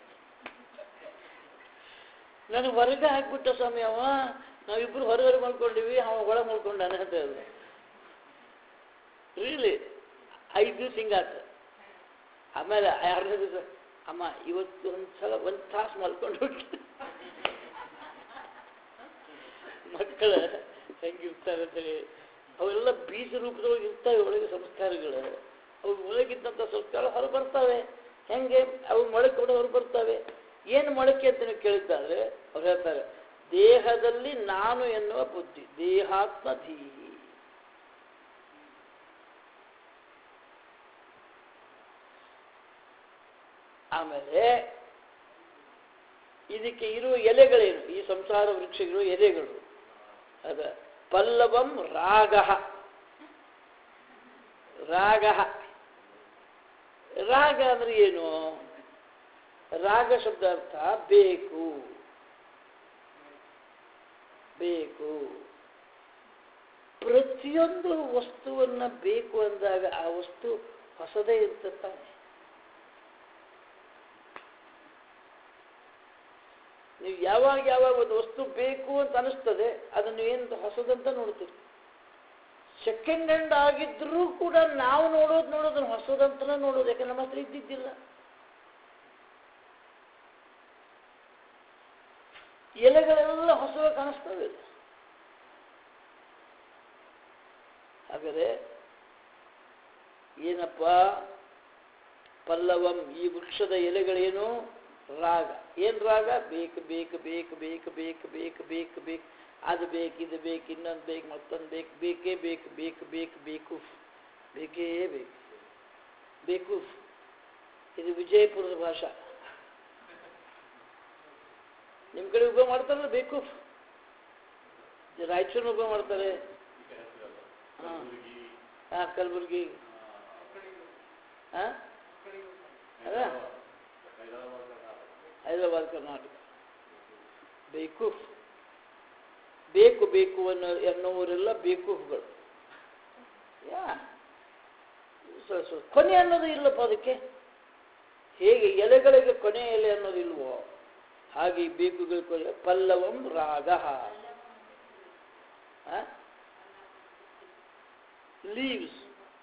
ನನಗೆ ಹೊರಗೆ ಹಾಕ್ಬಿಟ್ಟ ಸ್ವಾಮಿ ಅವ ನಾವಿಬ್ರು ಹೊರಗಡೆ ಮಲ್ಕೊಂಡಿವಿ ಅವ ಒಳಗೆ ಮಲ್ಕೊಂಡಾನೆ ಅಂತ ಹೇಳಿದೆ ರಿಯಲಿ ಐದು ದಿವಸ ಹಿಂಗಾತ ಆಮೇಲೆ ಯಾರನೇ ದಿವಸ ಅಮ್ಮ ಇವತ್ತು ಒಂದು ಸಲ ಒಂದು ತಾಸು ಮಲ್ಕೊಂಡು ಬಿಟ್ಟು ಮಕ್ಕಳ ಹೆಂಗಿರ್ತಾರೆ ಅಂತೇಳಿ ಅವೆಲ್ಲ ಬೀಜ ರೂಪದೊಳಗೆ ಇರ್ತವೆ ಒಳಗೆ ಸಂಸ್ಕಾರಗಳು ಅವು ಒಳಗಿದ್ದಂಥ ಸಂಸ್ಕಾರ ಹೊರ ಬರ್ತವೆ ಹೆಂಗೆ ಅವು ಮೊಳಕೆ ಕೂಡ ಹೊರ ಬರ್ತವೆ ಏನು ಮೊಳಕೆ ಅಂತ ನೀವು ಕೇಳಿದ್ದಾದ್ರೆ ಅವ್ರು ಹೇಳ್ತಾರೆ ದೇಹದಲ್ಲಿ ನಾನು ಎನ್ನುವ ಬುದ್ಧಿ ದೇಹಾತ್ಮ ಧೀಹಿ ಆಮೇಲೆ ಇದಕ್ಕೆ ಇರುವ ಎಲೆಗಳೇನು ಈ ಸಂಸಾರ ವೃಕ್ಷಗಳು ಎಲೆಗಳು ಅದ ಪಲ್ಲವಂ ರಾಗ ರಾಗ ರಾಗ ಅಂದ್ರೆ ಏನು ರಾಗ ಶಬ್ದ ಅರ್ಥ ಬೇಕು ಬೇಕು ಪ್ರತಿಯೊಂದು ವಸ್ತುವನ್ನ ಬೇಕು ಅಂದಾಗ ಆ ವಸ್ತು ಹೊಸದೇ ಇರ್ತದೆ ನೀವು ಯಾವಾಗ ಯಾವಾಗ ಒಂದು ವಸ್ತು ಬೇಕು ಅಂತ ಅನಿಸ್ತದೆ ಅದನ್ನು ಏನು ಹೊಸದಂತ ನೋಡ್ತೀರಿ ಸೆಕೆಂಡ್ ಹ್ಯಾಂಡ್ ಆಗಿದ್ರೂ ಕೂಡ ನಾವು ನೋಡೋದು ನೋಡೋದನ್ನ ಹೊಸದಂತಲೇ ನೋಡೋದು ಯಾಕೆ ನಮ್ಮ ಹತ್ರ ಇದ್ದಿದ್ದಿಲ್ಲ ಎಲೆಗಳೆಲ್ಲ ಹೊಸವ ಕಾಣಿಸ್ತವೆ ಹಾಗಾದರೆ ಏನಪ್ಪ ಪಲ್ಲವಂ ಈ ವೃಕ್ಷದ ಎಲೆಗಳೇನು ರಾಗ ಏನು ರಾಗ ಬೇಕು ಬೇಕು ಬೇಕು ಬೇಕು ಬೇಕು ಬೇಕು ಬೇಕು ಬೇಕು ಅದು ಬೇಕು ಇದು ಬೇಕು ಇನ್ನೊಂದು ಬೇಕು ಮತ್ತೊಂದು ಬೇಕು ಬೇಕೇ ಬೇಕು ಬೇಕು ಬೇಕು ಬೇಕು ಬೇಕೇ ಬೇಕು ಬೇಕು ಇದು ವಿಜಯಪುರದ ಭಾಷಾ ನಿಮ್ಮ ಕಡೆ ಉಪಯೋಗ ಮಾಡ್ತಾರಲ್ಲ ಬೇಕು ರಾಯಚೂರಿನ ಉಪಯೋಗ ಮಾಡ್ತಾರೆ ಹಾಂ ಹಾಂ ಕಲಬುರ್ಗಿ ಹಾಂ ಅದ ಹೈದರಾಬಾದ್ ಕರ್ನಾಟಕ ಬೇಕು ಬೇಕು ಬೇಕು ಅನ್ನೋ ಎನ್ನುವರೆಲ್ಲ ಬೇಕೂಫ್ಗಳು ಯಾ ಸ- ಸ- ಕೊನೆ ಅನ್ನೋದು ಇಲ್ಲಪ್ಪ ಅದಕ್ಕೆ ಹೇಗೆ ಎಲೆಗಳಿಗೆ ಕೊನೆ ಎಲೆ ಅನ್ನೋದು ಇಲ್ವೋ ಹಾಗೆ ಈ ಬೇಕುಗಳ ಕೊನೆ ಪಲ್ಲವಂ ರಾಗ ಲೀವ್ಸ್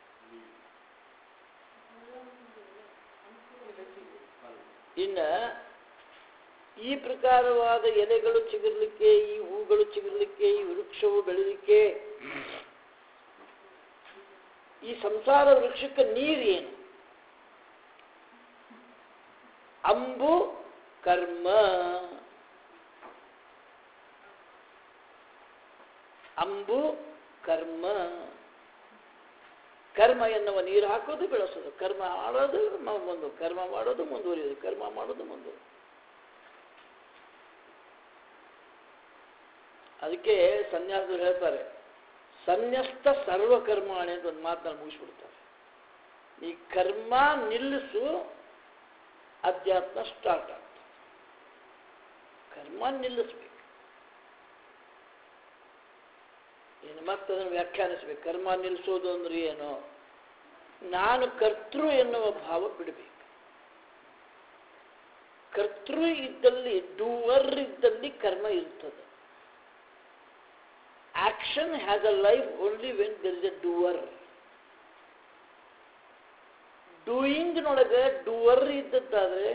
ಇನ್ನ ಈ ಪ್ರಕಾರವಾದ ಎಲೆಗಳು ಚಿಗುರ್ಲಿಕ್ಕೆ ಈ ಹೂಗಳು ಚಿಗುರ್ಲಿಕ್ಕೆ ಈ ವೃಕ್ಷವು ಬೆಳಲಿಕ್ಕೆ ಈ ಸಂಸಾರ ವೃಕ್ಷಕ್ಕೆ ನೀರೇನು ಅಂಬು ಕರ್ಮ ಅಂಬು ಕರ್ಮ ಕರ್ಮ ಎನ್ನುವ ನೀರು ಹಾಕೋದು ಬೆಳೆಸೋದು ಕರ್ಮ ಮಾಡೋದು ಮ- ಮುಂದು ಕರ್ಮ ಮಾಡೋದು ಮುಂದುವರಿಯೋದು ಕರ್ಮ ಮಾಡೋದು ಮುಂದುವರಿಯೋದು ಅದಕ್ಕೆ ಸನ್ಯಾಸರು ಹೇಳ್ತಾರೆ ಸನ್ಯಸ್ತ ಸರ್ವಕರ್ಮಾಣಿ ಅಂತ ಒಂದು ಮಾತನ್ನ ಮುಗಿಸ್ಬಿಡ್ತಾರೆ ಈ ಕರ್ಮ ನಿಲ್ಲಿಸು ಅಧ್ಯಾತ್ಮ ಸ್ಟಾರ್ಟ್ ಆಗ್ತದೆ ಕರ್ಮ ನಿಲ್ಲಿಸ್ಬೇಕು ಏನು ಮತ್ತೆ ಅದನ್ನು ವ್ಯಾಖ್ಯಾನಿಸ್ಬೇಕು ಕರ್ಮ ನಿಲ್ಲಿಸೋದು ಅಂದ್ರೆ ಏನು ನಾನು ಕರ್ತೃ ಎನ್ನುವ ಭಾವ ಬಿಡಬೇಕು ಕರ್ತೃ ಇದ್ದಲ್ಲಿ ಡೂವರ್ ಇದ್ದಲ್ಲಿ ಕರ್ಮ ಇರ್ತದೆ action has a life only when there is a doer ಡೂಯಿಂಗ್ನೊಳಗೆ ಡೂವರ್ ಇದ್ದದ್ದಾದ್ರೆ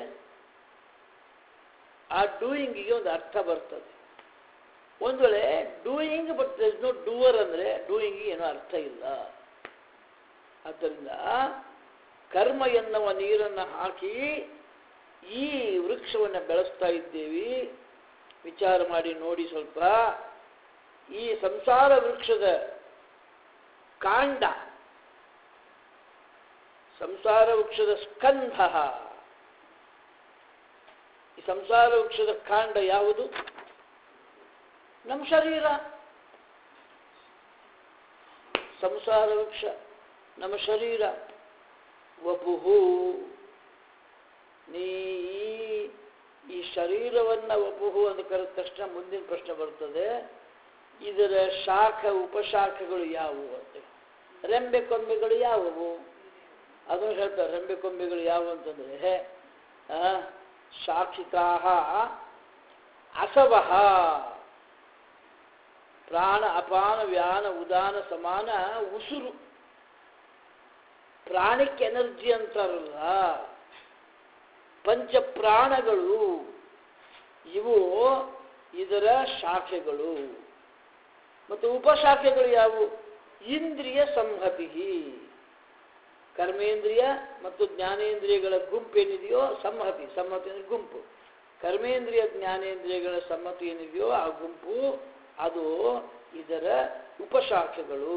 ಆ ಡೂಯಿಂಗಿಗೆ ಒಂದು ಅರ್ಥ ಬರ್ತದೆ ಒಂದು ವೇಳೆ doing but there no doer ಅಂದರೆ ಡೂಯಿಂಗಿಗೆ ಏನೋ ಅರ್ಥ ಇಲ್ಲ ಆದ್ದರಿಂದ ಕರ್ಮ ಎನ್ನುವ ನೀರನ್ನು ಹಾಕಿ ಈ ವೃಕ್ಷವನ್ನು ಬೆಳೆಸ್ತಾ ಇದ್ದೇವೆ ವಿಚಾರ ಮಾಡಿ ನೋಡಿ ಸ್ವಲ್ಪ ಈ ಸಂಸಾರ ವೃಕ್ಷದ ಕಾಂಡ ಸಂಸಾರ ವೃಕ್ಷದ ಸ್ಕಂಧ ಈ ಸಂಸಾರ ವೃಕ್ಷದ ಕಾಂಡ ಯಾವುದು ನಮ್ಮ ಶರೀರ ಸಂಸಾರ ವೃಕ್ಷ ನಮ್ಮ ಶರೀರ ವಪುಹು ನೀ ಈ- ಈ ಶರೀರವನ್ನ ವಪುಹು ಅಂತ ಕರೆದ ತಕ್ಷಣ ಮುಂದಿನ ಪ್ರಶ್ನೆ ಬರ್ತದೆ ಇದರ ಶಾಖ ಉಪಶಾಖಗಳು ಯಾವುವು ಅಂತ ರೆಂಬೆ ಕೊಂಬೆಗಳು ಯಾವುವು ಅದನ್ನು ಹೇಳ್ತಾರೆ ರೆಂಬೆ ಕೊಂಬೆಗಳು ಯಾವುವು ಅಂತಂದ್ರೆ ಆ, ಶಾಖಿಕಾಹ ಅಸವಹ ಪ್ರಾಣ ಅಪಾನ ವ್ಯಾನ ಉದಾನ ಸಮಾನ ಉಸುರು ಪ್ರಾಣಿಕ್ ಎನರ್ಜಿ ಅಂತಾರಲ್ಲ ಪಂಚ ಪ್ರಾಣಗಳು ಇವು ಇದರ ಶಾಖೆಗಳು ಮತ್ತು ಉಪಶಾಖೆಗಳು ಯಾವುವು ಇಂದ್ರಿಯ ಸಂಹತಿ ಕರ್ಮೇಂದ್ರಿಯ ಮತ್ತು ಜ್ಞಾನೇಂದ್ರಿಯಗಳ ಗುಂಪು ಏನಿದೆಯೋ ಸಂಹತಿ ಸಂಹತಿ ಅಂದ್ರೆ ಗುಂಪು ಕರ್ಮೇಂದ್ರಿಯ ಜ್ಞಾನೇಂದ್ರಿಯಗಳ ಸಮ್ಮತಿ ಏನಿದೆಯೋ ಆ ಗುಂಪು ಅದು ಇದರ ಉಪಶಾಖೆಗಳು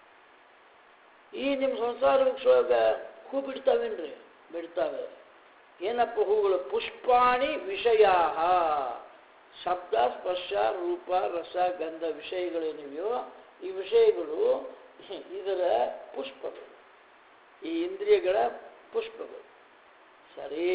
ಈ ನಿಮ್ಮ ಸಂಸಾರ ವೃಕ್ಷ ಹೂ ಬಿಡ್ತಾವೇನ್ರಿ ಬಿಡ್ತಾವೆ ಏನಪ್ಪ ಹೂಗಳು ಪುಷ್ಪಾಣಿ ವಿಷಯ ಶಬ್ದ ಸ್ಪರ್ಶ ರೂಪ ರಸ ಗಂಧ ವಿಷಯಗಳೇನಿವೆಯೋ ಈ ವಿಷಯಗಳು ಇದರ ಪುಷ್ಪಗಳು ಈ ಇಂದ್ರಿಯಗಳ ಪುಷ್ಪಗಳು ಸರಿ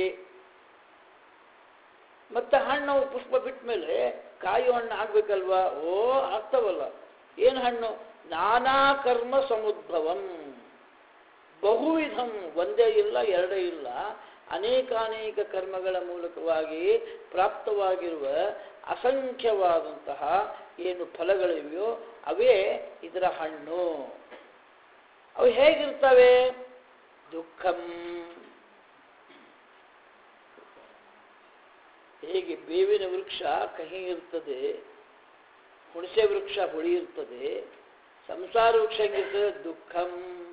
ಮತ್ತೆ ಹಣ್ಣು ಪುಷ್ಪ ಬಿಟ್ಟ ಮೇಲೆ ಕಾಯಿ ಹಣ್ಣು ಆಗ್ಬೇಕಲ್ವಾ ಓ ಆಗ್ತವಲ್ಲ ಏನು ಹಣ್ಣು ನಾನಾ ಕರ್ಮ ಸಮುದ್ಭವಂ ಬಹುವಿಧಂ ಒಂದೇ ಇಲ್ಲ ಎರಡೇ ಇಲ್ಲ ಅನೇಕಾನೇಕ ಕರ್ಮಗಳ ಮೂಲಕವಾಗಿ ಪ್ರಾಪ್ತವಾಗಿರುವ ಅಸಂಖ್ಯವಾದಂತಹ ಏನು ಫಲಗಳಿವೆಯೋ ಅವೇ ಇದರ ಹಣ್ಣು ಅವು ಹೇಗಿರ್ತವೆ ದುಃಖಂ ಹೇಗೆ ಬೇವಿನ ವೃಕ್ಷ ಕಹಿ ಇರ್ತದೆ ಹುಣಸೆ ವೃಕ್ಷ ಹುಳಿ ಇರ್ತದೆ ಸಂಸಾರ ವೃಕ್ಷ ಹೆಂಗಿರ್ತದೆ ದುಃಖಂ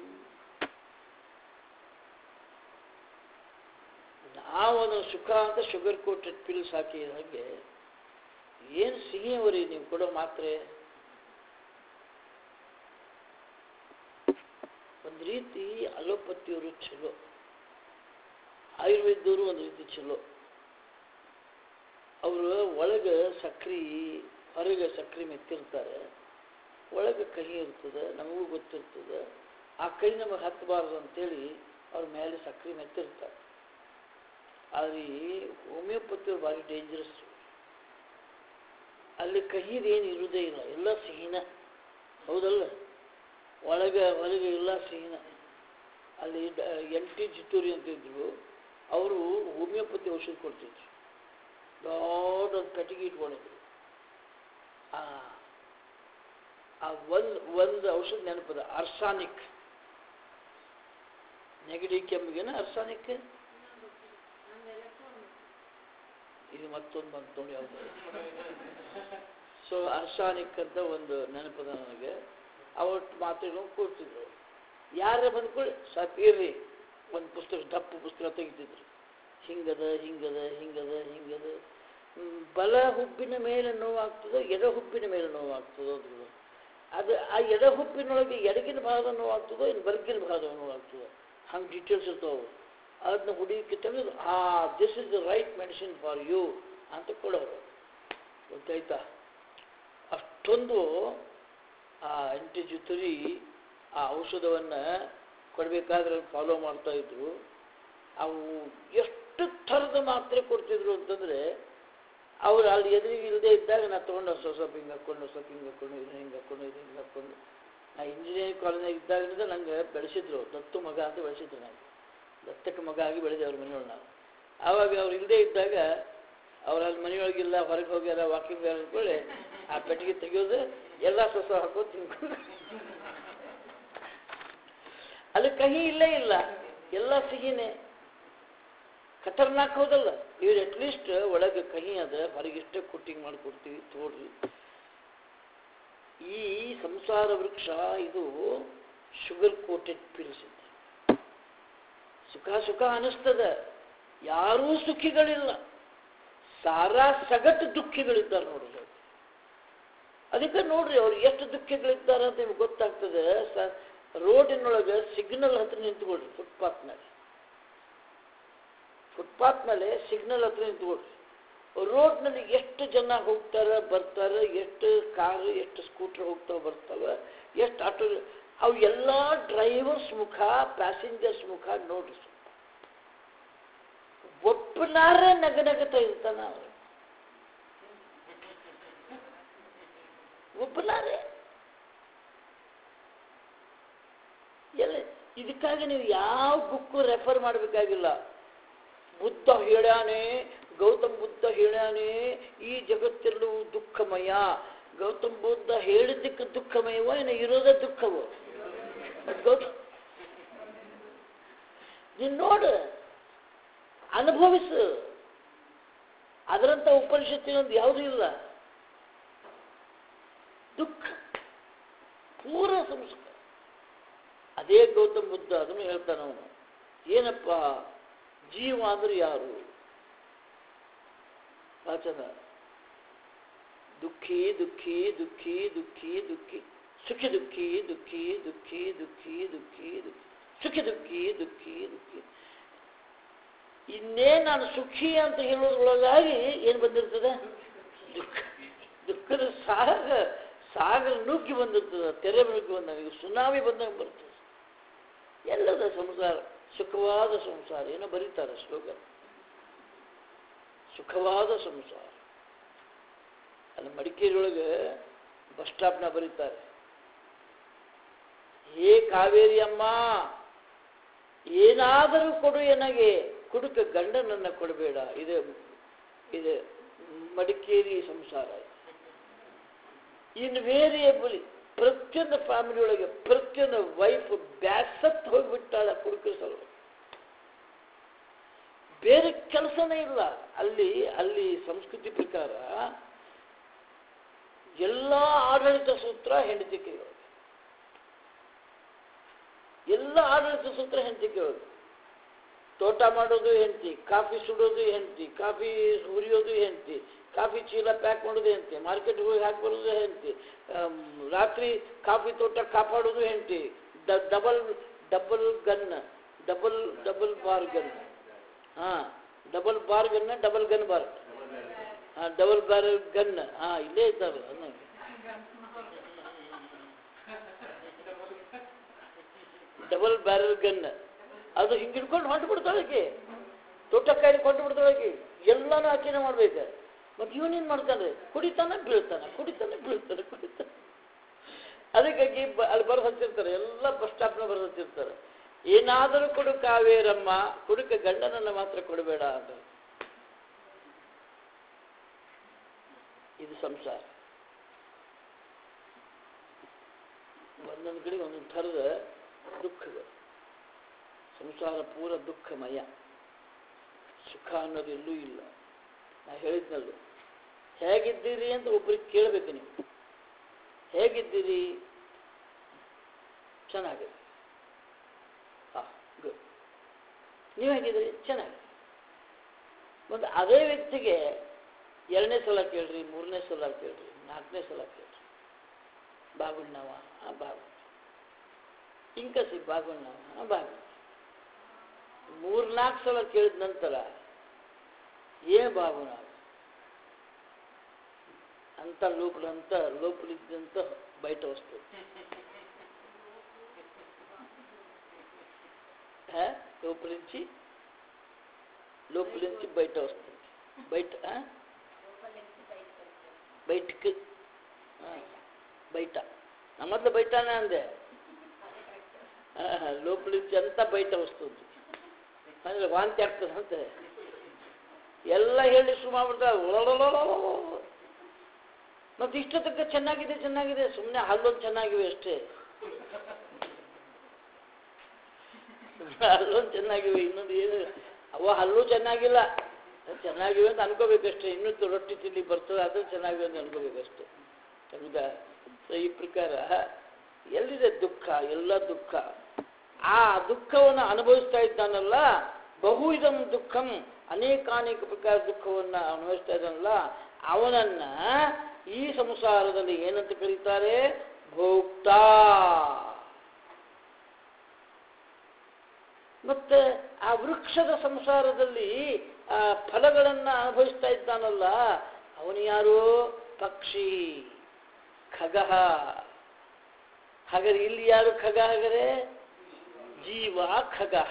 ನಾವೊಂದು ಸುಖ ಅಂತ ಶುಗರ್ ಕೋಟೆಡ್ ಪಿಲ್ಸ್ ಹಾಕಿ ಹಾಗೆ ಏನು ಸಿಹಿಯವರಿ ನೀವು ಕೊಡೋ ಮಾತ್ರೆ ಒಂದು ರೀತಿ ಅಲೋಪತಿಯವರು ಚಲೋ ಆಯುರ್ವೇದವರು ಒಂದು ರೀತಿ ಚಲೋ ಅವರು ಒಳಗೆ ಸಕ್ರೆ ಹೊರಗೆ ಸಕ್ರೆ ಮೆತ್ತಿರ್ತಾರೆ ಒಳಗೆ ಕಹಿ ಇರ್ತದೆ ನಮಗೂ ಗೊತ್ತಿರ್ತದೆ ಆ ಕೈ ನಮಗೆ ಹತ್ತಬಾರ್ದು ಅಂತೇಳಿ ಅವ್ರ ಮೇಲೆ ಸಕ್ರೆ ಮೆತ್ತಿರ್ತಾರೆ ಆದರೆ ಹೋಮಿಯೋಪತಿಯವ್ರು ಭಾರಿ ಡೇಂಜರಸ್ ಅಲ್ಲಿ ಕಹಿದೇನು ಇರುವುದೇ ಇಲ್ಲ ಎಲ್ಲ ಸಿಹಿನ ಹೌದಲ್ಲ ಒಳಗೆ ಹೊರಗೆ ಎಲ್ಲ ಸಿಹಿನ ಅಲ್ಲಿ ಎನ್ ಟಿ ಚಿತ್ತೂರಿ ಅಂತ ಇದ್ರು ಅವರು ಹೋಮಿಯೋಪತಿ ಔಷಧ ಕೊಡ್ತಿದ್ರು ದೊಡ್ಡ ಒಂದು ಪೆಟ್ಟಿಗೆ ಇಟ್ಕೊಂಡಿದ್ರು ಆ ಆ ಒಂದು ಒಂದು ಔಷಧ ನೆನಪದ ಅರ್ಸಾನಿಕ್ ನೆಗಡಿ ಕೆಮ್ಮಿಗೆನ ಅರ್ಸಾನಿಕ್ ಇದು ಮತ್ತೊಂದು ಬಂತು ನೋಡಿ ಯಾವುದು ಸೊ ಅರ್ಸಾನಿಕ್ ಅಂತ ಒಂದು ನೆನಪದ ನನಗೆ ಅವತ್ತು ಮಾತುಗಳು ಕೂರ್ತಿದ್ರು ಯಾರೇ ಬಂದ್ಕೊಳ್ಳಿ ಸ್ವಲ್ಪ ಇರ್ರಿ ಒಂದು ಪುಸ್ತಕ ದಪ್ಪ ಪುಸ್ತಕ ತೆಗಿತಿದ್ರು ಹಿಂಗದ ಹಿಂಗದ ಹಿಂಗದ ಹಿಂಗದ ಹ್ಮ್, ಬಲ ಹುಬ್ಬಿನ ಮೇಲೆ ನೋವಾಗ್ತದೋ ಎಡ ಹುಬ್ಬಿನ ಮೇಲೆ ನೋವಾಗ್ತದೋ ಅಂದ್ರು ಅದು ಆ ಎಡ ಹುಬ್ಬಿನೊಳಗೆ ಎಡಗಿನ ಭಾಗ ನೋವಾಗ್ತದೋ ಇನ್ನು ಬಲಗಿನ ಭಾಗ ನೋವಾಗ್ತದೋ ಹಂಗೆ ಡೀಟೇಲ್ಸ್ ಇರ್ತಾವೆ ಅದನ್ನ ಹುಡುಕಿ ತೆಗೆದು ಆ this is the right medicine for you ಅಂತ ಕೊಡೋರು ಗೊತ್ತಾಯ್ತಾ ಅಷ್ಟೊಂದು ಆ ಎಂಟಿ ಜುತುರಿ ಆ ಔಷಧವನ್ನು ಕೊಡಬೇಕಾದ್ರೆ ಫಾಲೋ ಮಾಡ್ತಾ ಇದ್ರು ಅವು ಎಷ್ಟು ಥರದ ಮಾತ್ರೆ ಕೊಡ್ತಿದ್ರು ಅಂತಂದರೆ ಅವ್ರು ಅಲ್ಲಿ ಎದುರಿಗೆ ಇಲ್ಲದೆ ಇದ್ದಾಗ ನಾ ತೊಗೊಂಡು ಸ್ವಲ್ಪ ಸ್ವಲ್ಪ ಹಿಂಗೆ ಹಾಕ್ಕೊಂಡು ಸ್ವಲ್ಪ ಹಿಂಗೆ ಹಾಕ್ಕೊಂಡು ಇದನ್ನ ಹಿಂಗೆ ಹಾಕ್ಕೊಂಡು ಇದನ್ನ ಹಿಂಗೆ ಹಾಕ್ಕೊಂಡು ನಾ ಇಂಜಿನಿಯರಿಂಗ್ ಕಾಲೇಜ್ನಾಗ ಇದ್ದಾಗಿಂದ ನಂಗೆ ಬೆಳೆಸಿದ್ರು ದತ್ತು ಮಗ ಅಂತ ಬೆಳೆಸಿದ್ರು ನಾನು ದತ್ತಕ್ಕೆ ಮಗ ಆಗಿ ಬೆಳೆದೆ ಅವ್ರ ಮನೆಯೊಳಗೆ ನಾವು ಆವಾಗ ಅವ್ರು ಇಲ್ಲದೆ ಇದ್ದಾಗ ಅವ್ರು ಅಲ್ಲಿ ಮನೆಯೊಳಗಿಲ್ಲ ಹೊರಗೆ ಹೋಗ್ಯಾರ ವಾಕಿಂಗ್ ಅಂದ್ಕೊಳ್ಳಿ ಆ ಪೆಟ್ಟಿಗೆ ತೆಗೆಯೋದು ಎಲ್ಲ ಸೊಸ ಹಾಕೋದು ತಿನ್ಕೊಂಡು ಅಲ್ಲಿ ಕಹಿ ಇಲ್ಲೇ ಇಲ್ಲ ಎಲ್ಲ ಸಿಹಿನೇ ಖತರ್ನಾಕ್ ಹೌದಲ್ಲ ಇವ್ರು ಅಟ್ಲೀಸ್ಟ್ ಒಳಗೆ ಕಹಿ ಅದ ಹೊರಗಿಷ್ಟೇ ಕುಟ್ಟಿಂಗ್ ಮಾಡಿ ಕೊಡ್ತೀವಿ ತೋಡ್ರಿ ಈ ಸಂಸಾರ ವೃಕ್ಷ ಇದು ಶುಗರ್ ಕೋಟೆಡ್ ಪಿಲ್ಸ್ ಇದೆ ಸುಖ ಸುಖ ಅನಿಸ್ತದ ಯಾರೂ ಸುಖಿಗಳಿಲ್ಲ ಸಾರಾ ಸಗಟು ದುಃಖಿಗಳಿದ್ದಾರೆ ನೋಡಿ ಅದಕ್ಕೆ ನೋಡ್ರಿ ಅವ್ರು ಎಷ್ಟು ದುಃಖಿಗಳಿದ್ದಾರೆ ಅಂತ ನಿಮ್ಗೆ ಗೊತ್ತಾಗ್ತದೆ ಸ ರೋಡಿನೊಳಗೆ ಸಿಗ್ನಲ್ ಹತ್ರ ನಿಂತ್ಕೊಳ್ರಿ ಫುಟ್ಪಾತ್ ಮೇಲೆ ಫುಟ್ಪಾತ್ ಮೇಲೆ ಸಿಗ್ನಲ್ ಹತ್ರ ನಿಂತ್ಕೊಳ್ರಿ ರೋಡ್ನಲ್ಲಿ ಎಷ್ಟು ಜನ ಹೋಗ್ತಾರೆ ಬರ್ತಾರೆ ಎಷ್ಟು ಕಾರು ಎಷ್ಟು ಸ್ಕೂಟರ್ ಹೋಗ್ತಾವೆ ಬರ್ತಾವೆ ಎಷ್ಟು ಆಟೋ ಅವು ಎಲ್ಲ ಡ್ರೈವರ್ಸ್ ಮುಖ ಪ್ಯಾಸೆಂಜರ್ಸ್ ಮುಖ ನೋಡ್ರಿ ಒಪ್ಪನಾರ ನಗನಗತ ಇರ್ತಾನ ಅವ್ರು ಒಬ್ಬನಾರೇ ಎಲ್ಲ ಇದಕ್ಕಾಗಿ ನೀವು ಯಾವ ಬುಕ್ಕು ರೆಫರ್ ಮಾಡಬೇಕಾಗಿಲ್ಲ ಬುದ್ಧ ಹೇಳ್ಯಾನೆ ಗೌತಮ್ ಬುದ್ಧ ಹೇಳ್ಯಾನೆ ಈ ಜಗತ್ತೆಲ್ಲವೂ ದುಃಖಮಯ ಗೌತಮ್ ಬುದ್ಧ ಹೇಳಿದ್ದಕ್ಕೆ ದುಃಖಮಯವೋ ಏನೋ ಇರೋದೇ ದುಃಖವೋ ಗೌತಮ್ ನೀನು ನೋಡು ಅನುಭವಿಸು ಅದರಂಥ ಉಪನಿಷತ್ತಿನೊಂದು ಯಾವುದೂ ಇಲ್ಲ ದುಃಖ ಪೂರ ಸಂಸ್ಕಾರ ಅದೇ ಗೌತಮ್ ಬುದ್ಧ ಅದನ್ನು ಹೇಳ್ತಾನೆ ಅವನು ಏನಪ್ಪ ಜೀವ ಅಂದ್ರೆ ಯಾರು ವಾಚನ ದುಃಖಿ ದುಃಖಿ ದುಃಖಿ ದುಃಖಿ ದುಃಖಿ ಸುಖಿ ದುಃಖಿ ದುಃಖಿ ದುಃಖಿ ದುಃಖಿ ದುಃಖಿ ದುಃಖಿ ಸುಖಿ ದುಃಖಿ ದುಃಖಿ ದುಃಖಿ ಇನ್ನೇ ನಾನು ಸುಖಿ ಅಂತ ಹೇಳೋದ್ರೊಳಗಾಗಿ ಏನು ಬಂದಿರ್ತದೆ ದುಃಖ ದುಃಖದ ಸಾಗರ ಸಾಗರ ನುಗ್ಗಿ ಬಂದಿರ್ತದೆ ತೆರೆ ನುಗ್ಗಿ ಬಂದಾಗ ಈಗ ಸುನಾಮಿ ಬಂದಾಗ ಬರ್ತದೆ ಎಲ್ಲದ ಸಂಸಾರ ಸುಖವಾದ ಸಂಸಾರ ಏನೋ ಬರೀತಾರೆ ಶ್ಲೋಕ ಸುಖವಾದ ಸಂಸಾರ ಅಲ್ಲಿ ಮಡಿಕೇರಿಯೊಳಗೆ ಬಸ್ ಸ್ಟಾಪ್ನ ಬರೀತಾರೆ ಹೇ ಕಾವೇರಿ ಅಮ್ಮ ಏನಾದರೂ ಕೊಡು ನನಗೆ ಕುಡುಕ ಗಂಡನನ್ನ ಕೊಡಬೇಡ ಇದು ಇದು ಮಡಿಕೇರಿ ಸಂಸಾರ ಇನ್ನು ವೇರಿಯಬಲ್ ಪ್ರತಿಯೊಂದು ಫ್ಯಾಮಿಲಿ ಒಳಗೆ ಪ್ರತಿಯೊಂದು ವೈಫ್ ಬ್ಯಾಸತ್ ಹೋಗ್ಬಿಟ್ಟಾಳ ಕುಡುಕರ ಸಲುವಾಗಿ ಬೇರೆ ಕೆಲಸನೇ ಇಲ್ಲ ಅಲ್ಲಿ ಅಲ್ಲಿ ಸಂಸ್ಕೃತಿ ಪ್ರಕಾರ ಎಲ್ಲ ಆಡಳಿತ ಸೂತ್ರ ಹೆಂಡತಿ ಕೈಯೊಳಗೆ ಎಲ್ಲ ಆಡಳಿತ ಸೂತ್ರ ಹೆಂಡತಿ ಕೈಯೊಳಗೆ ತೋಟ ಮಾಡೋದು ಹೆಂಡತಿ ಕಾಫಿ ಸುಡೋದು ಹೆಂಡತಿ ಕಾಫಿ ಹುರಿಯೋದು ಹೆಂಡತಿ ಕಾಫಿ ಚೀಲ ಪ್ಯಾಕ್ ಮಾಡೋದು ಹೆಂಡತಿ ಮಾರ್ಕೆಟ್ ಹೋಗಿ ಹಾಕಿ ಬರೋದು ಹೆಂಡತಿ ರಾತ್ರಿ ಕಾಫಿ ತೋಟ ಕಾಪಾಡೋದು ಹೆಂಡತಿ double double gun double double bar gun ಹಾಂ double bar gun double gun bar ಹಾಂ ಡಬಲ್ ಬಾರ್ ಗನ್ ಹಾಂ ಇಲ್ಲೇ ಇದ್ದಾರೆ ಅನ್ನೋ ಡಬಲ್ ಬ್ಯಾರಲ್ ಗನ್ ಅದು ಹಿಂಗೆ ಹಿಡ್ಕೊಂಡು ಹೊಂಟು ಬಿಡ್ತಾಳೆ ಆಕೆ ತೋಟಕ್ಕಾಯಿ ಕೊಂಡು ಬಿಡ್ತಾಳೆ ಆಕೆ ಎಲ್ಲನೂ ಆಕೆನೇ ಮಾಡ್ಬೇಕು ಮತ್ತು ಇವನೇನು ಮಾಡ್ತಾನೆ ಕುಡಿತಾನೆ ಬೀಳ್ತಾನೆ ಕುಡಿತಾನೆ ಬೀಳ್ತಾನೆ ಕುಡಿತಾನೆ ಅದಕ್ಕಾಗಿ ಬ- ಅಲ್ಲಿ ಬರೆದು ಹಚ್ಚಿರ್ತಾರೆ ಎಲ್ಲ ಬಸ್ ಸ್ಟಾಪ್ನ ಬರೆದು ಹಚ್ಚಿರ್ತಾರೆ ಏನಾದರೂ ಕೊಡು ಕಾವೇರಮ್ಮ ಕುಡುಕ ಗಂಡನನ್ನು ಮಾತ್ರ ಕೊಡಬೇಡ ಅಂತ ಇದು ಸಂಸಾರ ಒಂದೊಂದು ಕಡೆ ಒಂದೊಂದು ಥರದ ದುಃಖಗಳು ಸಂಸಾರ ಪೂರ ದುಃಖಮಯ ಸುಖ ಅನ್ನೋದು ಎಲ್ಲೂ ಇಲ್ಲ ನಾ ಹೇಳಿದ್ನಲ್ಲ ಹೇಗಿದ್ದೀರಿ ಅಂತ ಒಬ್ರಿಗೆ ಕೇಳಬೇಕು ನೀವು ಹೇಗಿದ್ದೀರಿ ಚೆನ್ನಾಗಿದೆ ಹಾಂ ಗುಡ್ ನೀವು ಹೇಗಿದ್ದೀರಿ ಚೆನ್ನಾಗಿದೆ ಮತ್ತು ಅದೇ ವ್ಯಕ್ತಿಗೆ ಎರಡನೇ ಸಲ ಕೇಳ್ರಿ ಮೂರನೇ ಸಲ ಕೇಳ್ರಿ ನಾಲ್ಕನೇ ಸಲ ಕೇಳ್ರಿ ಬಾಗುಣ್ಣವ ಹಾಂ ಬಾಗುಣ್ಣ ಇಂಕಸಿ ಬಾಗುಣ್ಣವ ಹಾಂ ಬಾಗುಣ್ಣ ಮೂರ್ನಾಲ್ಕು ಸಲ ಕೇಳಿದ ನಂತರ ಏನ್ ಬಾಬು ನಾವು ಅಂತ ಲೋಪಲಂತ ಲೋಪಲಿದ್ದಂತ ಬಯట ವಸ್ತು హ? లోపలించి లోపలించి బయట వస్తుంది బయట ఆ? బయటికి ఆ, బయట నా మొదలు బయటనే అందే ఆహా, లోపలించి అంతా బయట వస్తుంది ಅಂದ್ರೆ ವಾಂತಿ ಆಗ್ತದೆ ಅಂತೆ ಎಲ್ಲ ಹೇಳಿ ಸುಮಾರು ಮತ್ತೆ ಇಷ್ಟೊತ್ತಕ್ಕೆ ಚೆನ್ನಾಗಿದೆ ಚೆನ್ನಾಗಿದೆ ಸುಮ್ಮನೆ ಹಲ್ಲೊಂದು ಚೆನ್ನಾಗಿವೆ ಅಷ್ಟೇ ಹಲ್ಲೊಂದು ಚೆನ್ನಾಗಿವೆ ಇನ್ನೊಂದು ಏನು ಅವ ಹಲ್ಲು ಚೆನ್ನಾಗಿಲ್ಲ ಚೆನ್ನಾಗಿವೆ ಅಂತ ಅನ್ಕೋಬೇಕಷ್ಟೇ ಇನ್ನೂ ತ- ರೊಟ್ಟಿ ತಿಂಡಿ ಬರ್ತದೆ ಅದು ಚೆನ್ನಾಗಿವೆ ಅಂತ ಅನ್ಕೋಬೇಕಷ್ಟೇ ಹೌದಾ ಸೊ ಈ ಪ್ರಕಾರ ಎಲ್ಲಿದೆ ದುಃಖ ಎಲ್ಲ ದುಃಖ ಆ ದುಃಖವನ್ನು ಅನುಭವಿಸ್ತಾ ಇದ್ದಾನಲ್ಲ ಬಹುವಿಧಂ ದುಃಖಂ ಅನೇಕಾನೇಕ ಪ್ರಕಾರ ದುಃಖವನ್ನು ಅನುಭವಿಸ್ತಾ ಇದ್ದಾನಲ್ಲ ಅವನನ್ನ ಈ ಸಂಸಾರದಲ್ಲಿ ಏನಂತ ಕರೀತಾರೆ ಭೋಕ್ತಾ ಮತ್ತೆ ಆ ವೃಕ್ಷದ ಸಂಸಾರದಲ್ಲಿ ಆ ಫಲಗಳನ್ನು ಅನುಭವಿಸ್ತಾ ಇದ್ದಾನಲ್ಲ ಅವನು ಯಾರು ಪಕ್ಷಿ ಖಗಃ ಹಾಗಾದ್ರೆ ಇಲ್ಲಿ ಯಾರು ಖಗ ಹಾಗಾದ್ರೆ ಜೀವ ಖಗಃ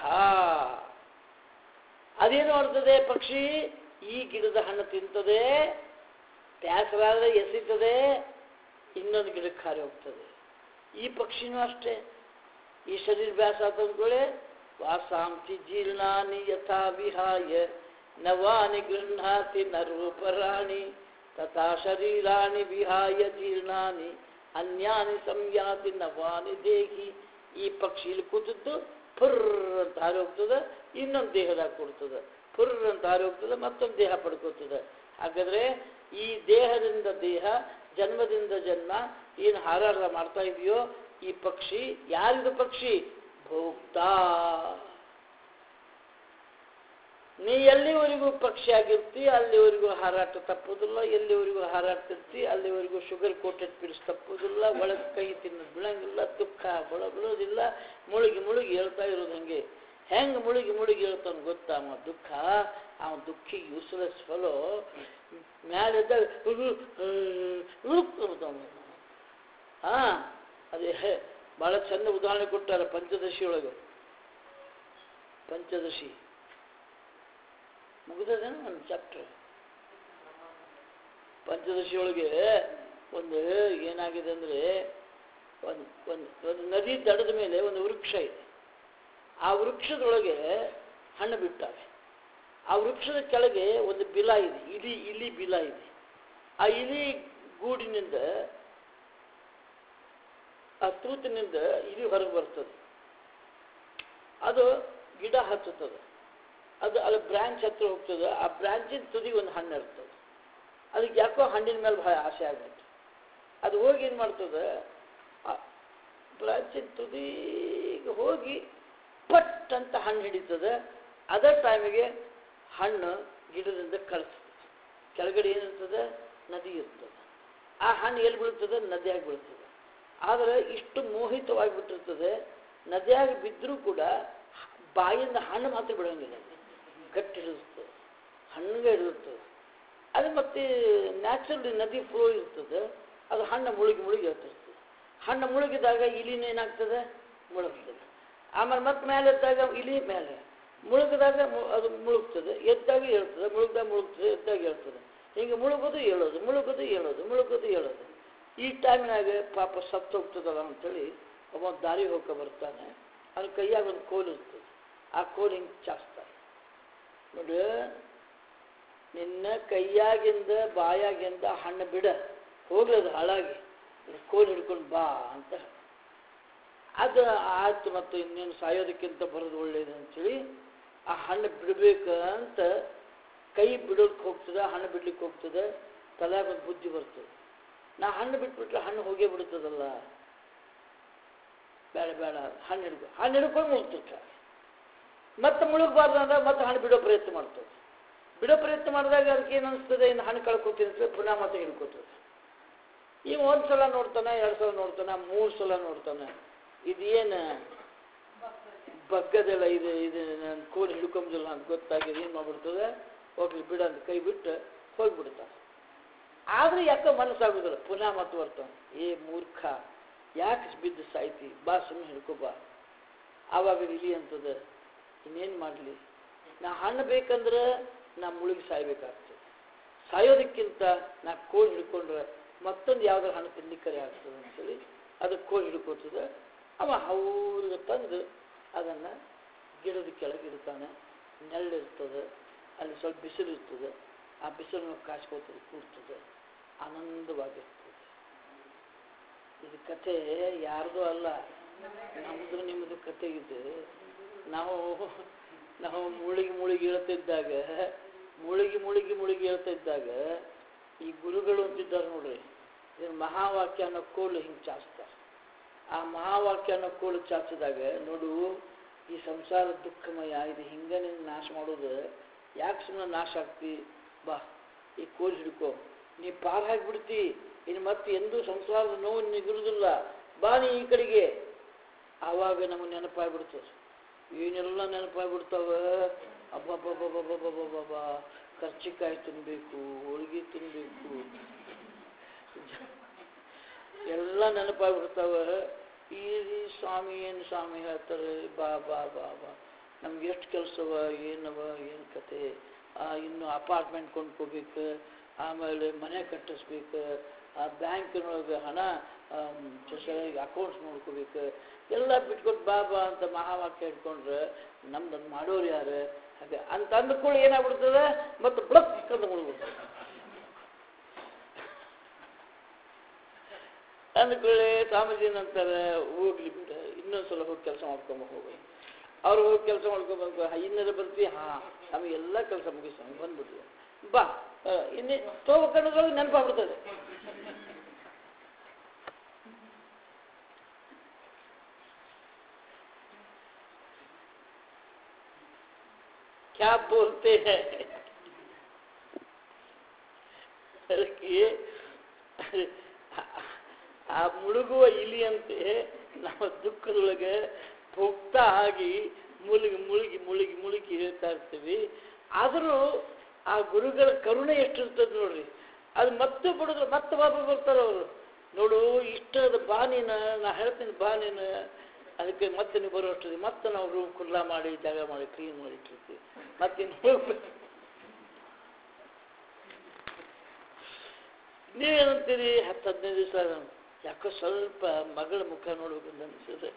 ಅದೇನು ಮಾಡ್ತದೆ ಪಕ್ಷಿ ಈ ಗಿಡದ ಹಣ್ಣು ತಿಂತದೆ ಪ್ಯಾಸರಾದ್ರೆ ಎಸಿತದೆ ಇನ್ನೊಂದು ಗಿಡಕ್ಕೆ ಹಾರಿ ಹೋಗ್ತದೆ ಈ ಪಕ್ಷಿನೂ ಅಷ್ಟೇ ಈ ಶರೀರ ಬ್ಯಾಸ ಆತಂದ್ಕೊಳ್ಳೆ ವಾಸಾಂಸಿ ಜೀರ್ಣಾನಿ ಯಥಾ ವಿಹಾಯ ನವಾನಿ ಗೃಹಾತಿ ನರೂಪರಾಣಿ ತಥಾ ಶರೀರಾಣಿ ವಿಹಾಯ ಜೀರ್ಣಾನಿ ಅನ್ಯಾನಿ ಸಂಯಾತಿ ನವಾನಿ ದೇಹಿ ಈ ಪಕ್ಷಿ ಇಲ್ಲಿ ಕೂತಿದ್ದು ಫುರ್ ಅಂತ ಹಾರಿ ಹೋಗ್ತದೆ ಇನ್ನೊಂದು ದೇಹದಾಗ ಕೊಡ್ತದೆ ಫುರ್ ಅಂತ ಹಾರಿ ಹೋಗ್ತದೆ ಮತ್ತೊಂದು ದೇಹ ಪಡ್ಕೋತದೆ ಹಾಗಾದ್ರೆ ಈ ದೇಹದಿಂದ ದೇಹ ಜನ್ಮದಿಂದ ಜನ್ಮ ಏನು ಹಾರಾಟ ಮಾಡ್ತಾ ಇದೆಯೋ ಈ ಪಕ್ಷಿ ಯಾರಿದು ಪಕ್ಷಿ ಭೋಕ್ತಾ ನೀ ಎಲ್ಲಿವರೆಗೂ ಪಕ್ಷಿ ಆಗಿರ್ತಿ ಅಲ್ಲಿವರೆಗೂ ಹಾರಾಟ ತಪ್ಪುದಿಲ್ಲ ಎಲ್ಲಿವರೆಗೂ ಹಾರಾಡ್ತಿರ್ತಿ ಅಲ್ಲಿವರೆಗೂ ಶುಗರ್ ಕೋಟೆಡ್ ಪಿಲ್ಸ್ ತಪ್ಪುದಿಲ್ಲ ಒಳಗೆ ಕೈ ತಿನ್ನೋದು ಬೀಳಂಗಿಲ್ಲ ದುಃಖ ಒಳ ಬೀಳೋದಿಲ್ಲ ಮುಳುಗಿ ಮುಳುಗಿ ಹೇಳ್ತಾ ಇರೋದು ಹಂಗೆ ಹೆಂಗೆ ಮುಳುಗಿ ಮುಳುಗಿ ಹೇಳ್ತಾನೆ ಗೊತ್ತಾ ಅವ ದುಃಖ ಅವ ದುಃಖಿ ಯೂಸ್ಲೆಸ್ ಫಲೋ ಮ್ಯಾಲೆ ಹಾ ಅದೇ ಭಾಳ ಚಂದ ಉದಾಹರಣೆ ಕೊಟ್ಟಾರ ಪಂಚದಶಿ ಒಳಗೆ ಪಂಚದಶಿ ಮುಗಿದದೇನು ಒಂದು ಚಾಪ್ಟರ್ ಪಂಚದಶಿ ಒಳಗೆ ಒಂದು ಏನಾಗಿದೆ ಅಂದರೆ ಒಂದು ಒಂದು ಒಂದು ನದಿ ದಡದ ಮೇಲೆ ಒಂದು ವೃಕ್ಷ ಇದೆ ಆ ವೃಕ್ಷದೊಳಗೆ ಹಣ್ಣು ಬಿಟ್ಟಾವೆ ಆ ವೃಕ್ಷದ ಕೆಳಗೆ ಒಂದು ಬಿಲ ಇದೆ ಇಲಿ ಇಲಿ ಬಿಲ ಇದೆ ಆ ಇಲಿ ಗೂಡಿನಿಂದ ಆ ತೂತಿನಿಂದ ಇಲಿ ಹೊರಗೆ ಬರ್ತದೆ ಅದು ಗಿಡ ಹಚ್ಚುತ್ತದೆ ಅದು ಅಲ್ಲಿ ಬ್ರಾಂಚ್ ಹತ್ರ ಹೋಗ್ತದೆ ಆ ಬ್ರಾಂಚಿನ ತುದಿಗೆ ಒಂದು ಹಣ್ಣು ಇರ್ತದೆ ಅದಕ್ಕೆ ಯಾಕೋ ಹಣ್ಣಿನ ಮೇಲೆ ಭಾಳ ಆಸೆ ಆಗ್ಬಿಟ್ಟು ಅದು ಹೋಗಿ ಏನು ಮಾಡ್ತದೆ ಆ ಬ್ರಾಂಚಿನ ತುದಿಗೆ ಹೋಗಿ ಪಟ್ ಅಂತ ಹಣ್ಣು ಹಿಡಿತದೆ ಅದೇ ಟೈಮಿಗೆ ಹಣ್ಣು ಗಿಡದಿಂದ ಕಳಿಸ್ತದೆ ಕೆಳಗಡೆ ಏನಿರ್ತದೆ ನದಿ ಇರ್ತದೆ ಆ ಹಣ್ಣು ಎಲ್ಲಿ ಬೀಳ್ತದೆ ನದಿಯಾಗಿ ಬೀಳ್ತದೆ ಆದರೆ ಇಷ್ಟು ಮೋಹಿತವಾಗಿಬಿಟ್ಟಿರ್ತದೆ ನದಿಯಾಗಿ ಬಿದ್ದರೂ ಕೂಡ ಬಾಯಿಂದ ಹಣ್ಣು ಮಾತ್ರ ಬಿಡೋಂಗಿಲ್ಲ ಗಟ್ಟಿ ಹಿಡಿಸ್ತದೆ ಹಣ್ಣಿಗೆ ಹಿಡಿದಿರ್ತದೆ ಅದು ಮತ್ತೆ ನ್ಯಾಚುರಲಿ ನದಿ ಫ್ಲೋ ಇರ್ತದೆ ಅದು ಹಣ್ಣು ಮುಳುಗಿ ಮುಳುಗಿ ಹೇಳ್ತಿರ್ತದೆ ಹಣ್ಣು ಮುಳುಗಿದಾಗ ಇಲಿನ ಏನಾಗ್ತದೆ ಮುಳುಗ್ತದೆ ಆಮೇಲೆ ಮತ್ತೆ ಮೇಲೆ ಎದ್ದಾಗ ಇಲಿ ಮೇಲೆ ಮುಳುಗಿದಾಗ ಮು- ಅದು ಮುಳುಗ್ತದೆ ಎದ್ದಾಗ ಹೇಳ್ತದೆ ಮುಳುಗ್ದಾಗ ಮುಳುಗ್ತದೆ ಎದ್ದಾಗ ಹೇಳ್ತದೆ ಹಿಂಗೆ ಮುಳುಗೋದು ಹೇಳೋದು ಮುಳುಗೋದು ಹೇಳೋದು ಮುಳುಗೋದು ಹೇಳೋದು ಈ ಟೈಮಿನಾಗ ಪಾಪ ಸತ್ತು ಹೋಗ್ತದಲ್ಲ ಅಂತೇಳಿ ಒಬ್ಬ ದಾರಿ ಹೋಗ್ಕೊ ಬರ್ತಾನೆ ಅವ್ನ ಕೈಯಾಗ ಒಂದು ಕೋಲು ಇರ್ತದೆ ಆ ಕೋಲು ಹಿಂಗೆ ಚಾಸ್ತಾನೆ ನೋಡಿ ನಿನ್ನ ಕೈಯಾಗಿಂದ ಬಾಯಾಗಿಂದ ಹಣ್ಣು ಬಿಡ ಹೋಗ್ಲದು ಹಾಳಾಗಿ ಕೋಲು ಹಿಡ್ಕೊಂಡು ಬಾ ಅಂತ ಅದು ಆಯ್ತು ಮತ್ತು ಇನ್ನೇನು ಸಾಯೋದಕ್ಕಿಂತ ಬರೋದು ಒಳ್ಳೇದು ಅಂತೇಳಿ ಆ ಹಣ್ಣು ಬಿಡ್ಬೇಕು ಅಂತ ಕೈ ಬಿಡೋಕೆ ಹೋಗ್ತದೆ ಹಣ್ಣು ಬಿಡ್ಲಿಕ್ಕೆ ಹೋಗ್ತದೆ ತಲೆಯಾಗ ಒಂದು ಬುದ್ಧಿ ಬರ್ತದೆ ನಾ ಹಣ್ಣು ಬಿಟ್ಬಿಟ್ರೆ ಹಣ್ಣು ಹೋಗೇ ಬಿಡ್ತದಲ್ಲ ಬೇಡ ಬೇಡ ಹಣ್ಣು ಹಿಡ್ಕೊ ಹಣ್ಣು ಹಿಡ್ಕೊಂಡು ಮುಳುಗ್ತಿರ್ತಾರೆ ಮತ್ತೆ ಮುಳುಗಬಾರ್ದು ಅಂದ್ರೆ ಮತ್ತೆ ಹಣ್ಣು ಬಿಡೋ ಪ್ರಯತ್ನ ಮಾಡ್ತದೆ ಬಿಡೋ ಪ್ರಯತ್ನ ಮಾಡಿದಾಗ ಅದಕ್ಕೆ ಏನು ಅನಿಸ್ತದೆ ಇನ್ನು ಹಣ್ಣು ಕಳ್ಕೊತೀನಿ ಅಂತ ಪುನಃ ಮತ್ತೆ ಹಿಡ್ಕೋತದೆ ಈಗ ಒಂದು ಸಲ ನೋಡ್ತಾನೆ ಎರಡು ಸಲ ನೋಡ್ತಾನೆ ಮೂರು ಸಲ ನೋಡ್ತಾನೆ ಇದೇನು ಬಗ್ಗದೆಲ್ಲ ಇದೆ ಇದು ನಾನು ಕೋಲ್ ಹಿಡ್ಕೊಂಬುದಿಲ್ಲ ಅಂತ ಗೊತ್ತಾಗಿದೆ ಏನು ಮಾಡ್ಬಿಡ್ತದೆ ಹೋಗ್ಲಿ ಬಿಡ ಅಂತ ಕೈ ಬಿಟ್ಟು ಹೋಗ್ಬಿಡ್ತಾನೆ ಆದ್ರೆ ಯಾಕೋ ಮನಸ್ಸಾಗೋದಿಲ್ಲ ಪುನಃ ಮತ್ತೆ ಬರ್ತಾನೆ ಏ ಮೂರ್ಖ ಯಾಕೆ ಬಿದ್ದು ಸಾಯ್ತಿ ಬಾ ಸುಮ್ಮನೆ ಹಿಡ್ಕೊ ಬಾ ಆವಾಗ ಇಲಿ ಅಂತದ ಇನ್ನೇನು ಮಾಡಲಿ ನಾ ಹಣ್ಣು ಬೇಕಂದ್ರೆ ನಾ ಮುಳುಗಿ ಸಾಯ್ಬೇಕಾಗ್ತದೆ ಸಾಯೋದಕ್ಕಿಂತ ನಾ ಕೋಲ್ ಹಿಡ್ಕೊಂಡ್ರೆ ಮತ್ತೊಂದು ಯಾವ್ದಾರು ಹಣ್ಣು ತಿನ್ಲಿಕ್ಕರೆ ಆಗ್ತದೆ ಅಂತೇಳಿ ಅದಕ್ಕೆ ಕೋಲ್ ಹಿಡ್ಕೋತದೆ ಅವ ಅವ್ರಿಗೆ ತಂದು ಅದನ್ನು ಗಿಡದ ಕೆಳಗೆ ಇಡ್ತಾನೆ ನೆರಳಿರ್ತದೆ ಅಲ್ಲಿ ಸ್ವಲ್ಪ ಬಿಸಿಲು ಇರ್ತದೆ ಆ ಬಿಸಿಲನ್ನು ಕಾಸ್ಕೋತದೆ ಕೂರ್ತದೆ ಆನಂದವಾಗಿರ್ತದೆ ಇದು ಕಥೆ ಯಾರ್ದು ಅಲ್ಲ ನಮ್ಮದು ನಿಮ್ಮದು ಕಥೆ ಇದೆ ನಾವು ನಾವು ಮುಳುಗಿ ಮುಳುಗಿ ಹೇಳ್ತಿದ್ದಾಗ ಮುಳುಗಿ ಮುಳುಗಿ ಮುಳುಗಿ ಹೇಳ್ತಾ ಇದ್ದಾಗ ಈ ಗುರುಗಳು ಅಂತಿದ್ದಾರೆ ನೋಡ್ರಿ ಇದನ್ನ ಮಹಾವಾಕ್ಯ ಅನ್ನೋ ಕೋಲು ಹಿಂಗೆ ಚಾಚ್ತಾರೆ ಆ ಮಹಾವಾಕ್ಯ ಅನ್ನೋ ಕೋಲು ಚಾಚಿದಾಗ ನೋಡು ಈ ಸಂಸಾರ ದುಃಖಮಯ ಇದು ಹಿಂಗೆ ನೀನು ನಾಶ ಮಾಡೋದು ಯಾಕೆ ಸುಮ್ಮನೆ ನಾಶ ಆಗ್ತಿ ಬಾ ಈ ಕೋಲ್ ಹಿಡ್ಕೋ ನೀ ಪಾರ್ ಹಾಕಿಬಿಡ್ತಿ ಇನ್ನು ಮತ್ತೆ ಎಂದೂ ಸಂಸಾರದ ನೋವು ನಿಗಿರುವುದಿಲ್ಲ ಬಾ ನೀ ಈ ಕಡೆಗೆ ಆವಾಗ ನಮಗೆ ನೆನಪಾಗ್ಬಿಡ್ತದೆ ಏನೆಲ್ಲ ನೆನಪಾಗ್ಬಿಡ್ತಾವ ಅಬ್ಬಬ್ಬಬ್ಬಬ್ಬಬ್ಬಬ್ಬಬ್ಬ ಕರ್ಚಿಕಾಯಿ ತಿನ್ನಬೇಕು ಹೋಳಿಗೆ ತಿನ್ನಬೇಕು ಎಲ್ಲ ನೆನಪಾಗ್ಬಿಡ್ತಾವ ಈ ಈ ಸ್ವಾಮಿ ಏನು ಸ್ವಾಮಿ ಹೇಳ್ತಾರೆ ಬಾ ಬಾ ಬಾ ಬಾ ನಮ್ಗೆ ಎಷ್ಟು ಕೆಲಸವ ಏನವ ಏನು ಕತೆ ಆ, ಇನ್ನು ಅಪಾರ್ಟ್ಮೆಂಟ್ ಕೊಂಡ್ಕೋಬೇಕು ಆಮೇಲೆ ಮನೆ ಕಟ್ಟಿಸ್ಬೇಕು ಆ ಬ್ಯಾಂಕಿನೊಳಗೆ ಹಣ ಸರಿಯಾಗಿ ಅಕೌಂಟ್ಸ್ ನೋಡ್ಕೋಬೇಕು ಎಲ್ಲ ಬಿಟ್ಕೊಟ್ಟು ಬಾ ಬಾ ಅಂತ ಮಹಾವಾಕ್ಯ ಇಟ್ಕೊಂಡ್ರೆ ನಮ್ದನ್ನು ಮಾಡೋರು ಯಾರು ಹಾಗೆ ಅಂತ ಅಂದ್ಕೊಳ್ಳಿ ಏನಾಗ್ಬಿಡ್ತದೆ ಮತ್ತು ಬ್ಲಕ್ ಅಂತ ಮುಳುಗ್ಬಿಡ್ತದೆ ಅಂದ್ಕೊಳ್ಳಿ ಸ್ವಾಮೀಜಿ ಏನಂತಾರೆ ಹೋಗ್ಲಿ ಬಿಡ ಇನ್ನೊಂದು ಸಲ ಹೋಗಿ ಕೆಲಸ ಮಾಡ್ಕೊಂಬ ಹೋಗಿ ಅವ್ರು ಹೋಗಿ ಕೆಲಸ ಮಾಡ್ಕೊಬೇಕು ಇನ್ನರ ಬರ್ತೀವಿ ಹಾಂ ನಮಗೆಲ್ಲ ಕೆಲಸ ಮುಗಿಸ್ ನಮ್ಗೆ ಬಂದ್ಬಿಟ್ವಿ ಬಾ ಆ, ಇನ್ನೇ ತೋಬೇಕನ್ನೋದ್ರೊಳಗೆ ನೆನಪಾಗ್ಬಿಡ್ತದೆ क्या बोलते हैं ಅದಕ್ಕೆ ಆ ಮುಳುಗುವ ಇಲಿಯಂತೆ ನಮ್ಮ ದುಃಖದೊಳಗೆ ಭೋಗ್ತಾ ಆಗಿ ಮುಳುಗಿ ಮುಳುಗಿ ಮುಳುಗಿ ಮುಳುಗಿ ಹೇಳ್ತಾ ಇರ್ತೀವಿ ಆದರೂ ಆ ಗುರುಗಳ ಕರುಣೆ ಎಷ್ಟಿರ್ತದೆ ನೋಡ್ರಿ ಅದು ಮತ್ತೆ ಬಿಡಿದ್ರೆ ಮತ್ತೆ ವಾಪಸ್ ಬರ್ತಾರೆ ಅವರು ನೋಡು ಇಷ್ಟದ ಬಾನಿನ ನಾ ಹೇಳ್ತೀನಿ ಬಾನಿನ ಅದಕ್ಕೆ ಮತ್ತೆ ನೀವು ಬರೋ ಅಷ್ಟೊತ್ತಿಗೆ ಮತ್ತೆ ನಾವು ರೂಮ್ ಕುಲ್ಲ ಮಾಡಿ ಜಾಗ ಮಾಡಿ ಕ್ಲೀನ್ ಮಾಡಿ ಇಟ್ಟಿರ್ತೀವಿ ಮತ್ತೆ ಇನ್ನು ಹೋಗ್ಬೇಕು ನೀವೇನಂತೀರಿ ಹತ್ತು ಹದಿನೈದು ದಿವಸ ಯಾಕೋ ಸ್ವಲ್ಪ ಮಗಳ ಮುಖ ನೋಡ್ಬೇಕಂತ ಅನಿಸ್ತದೆ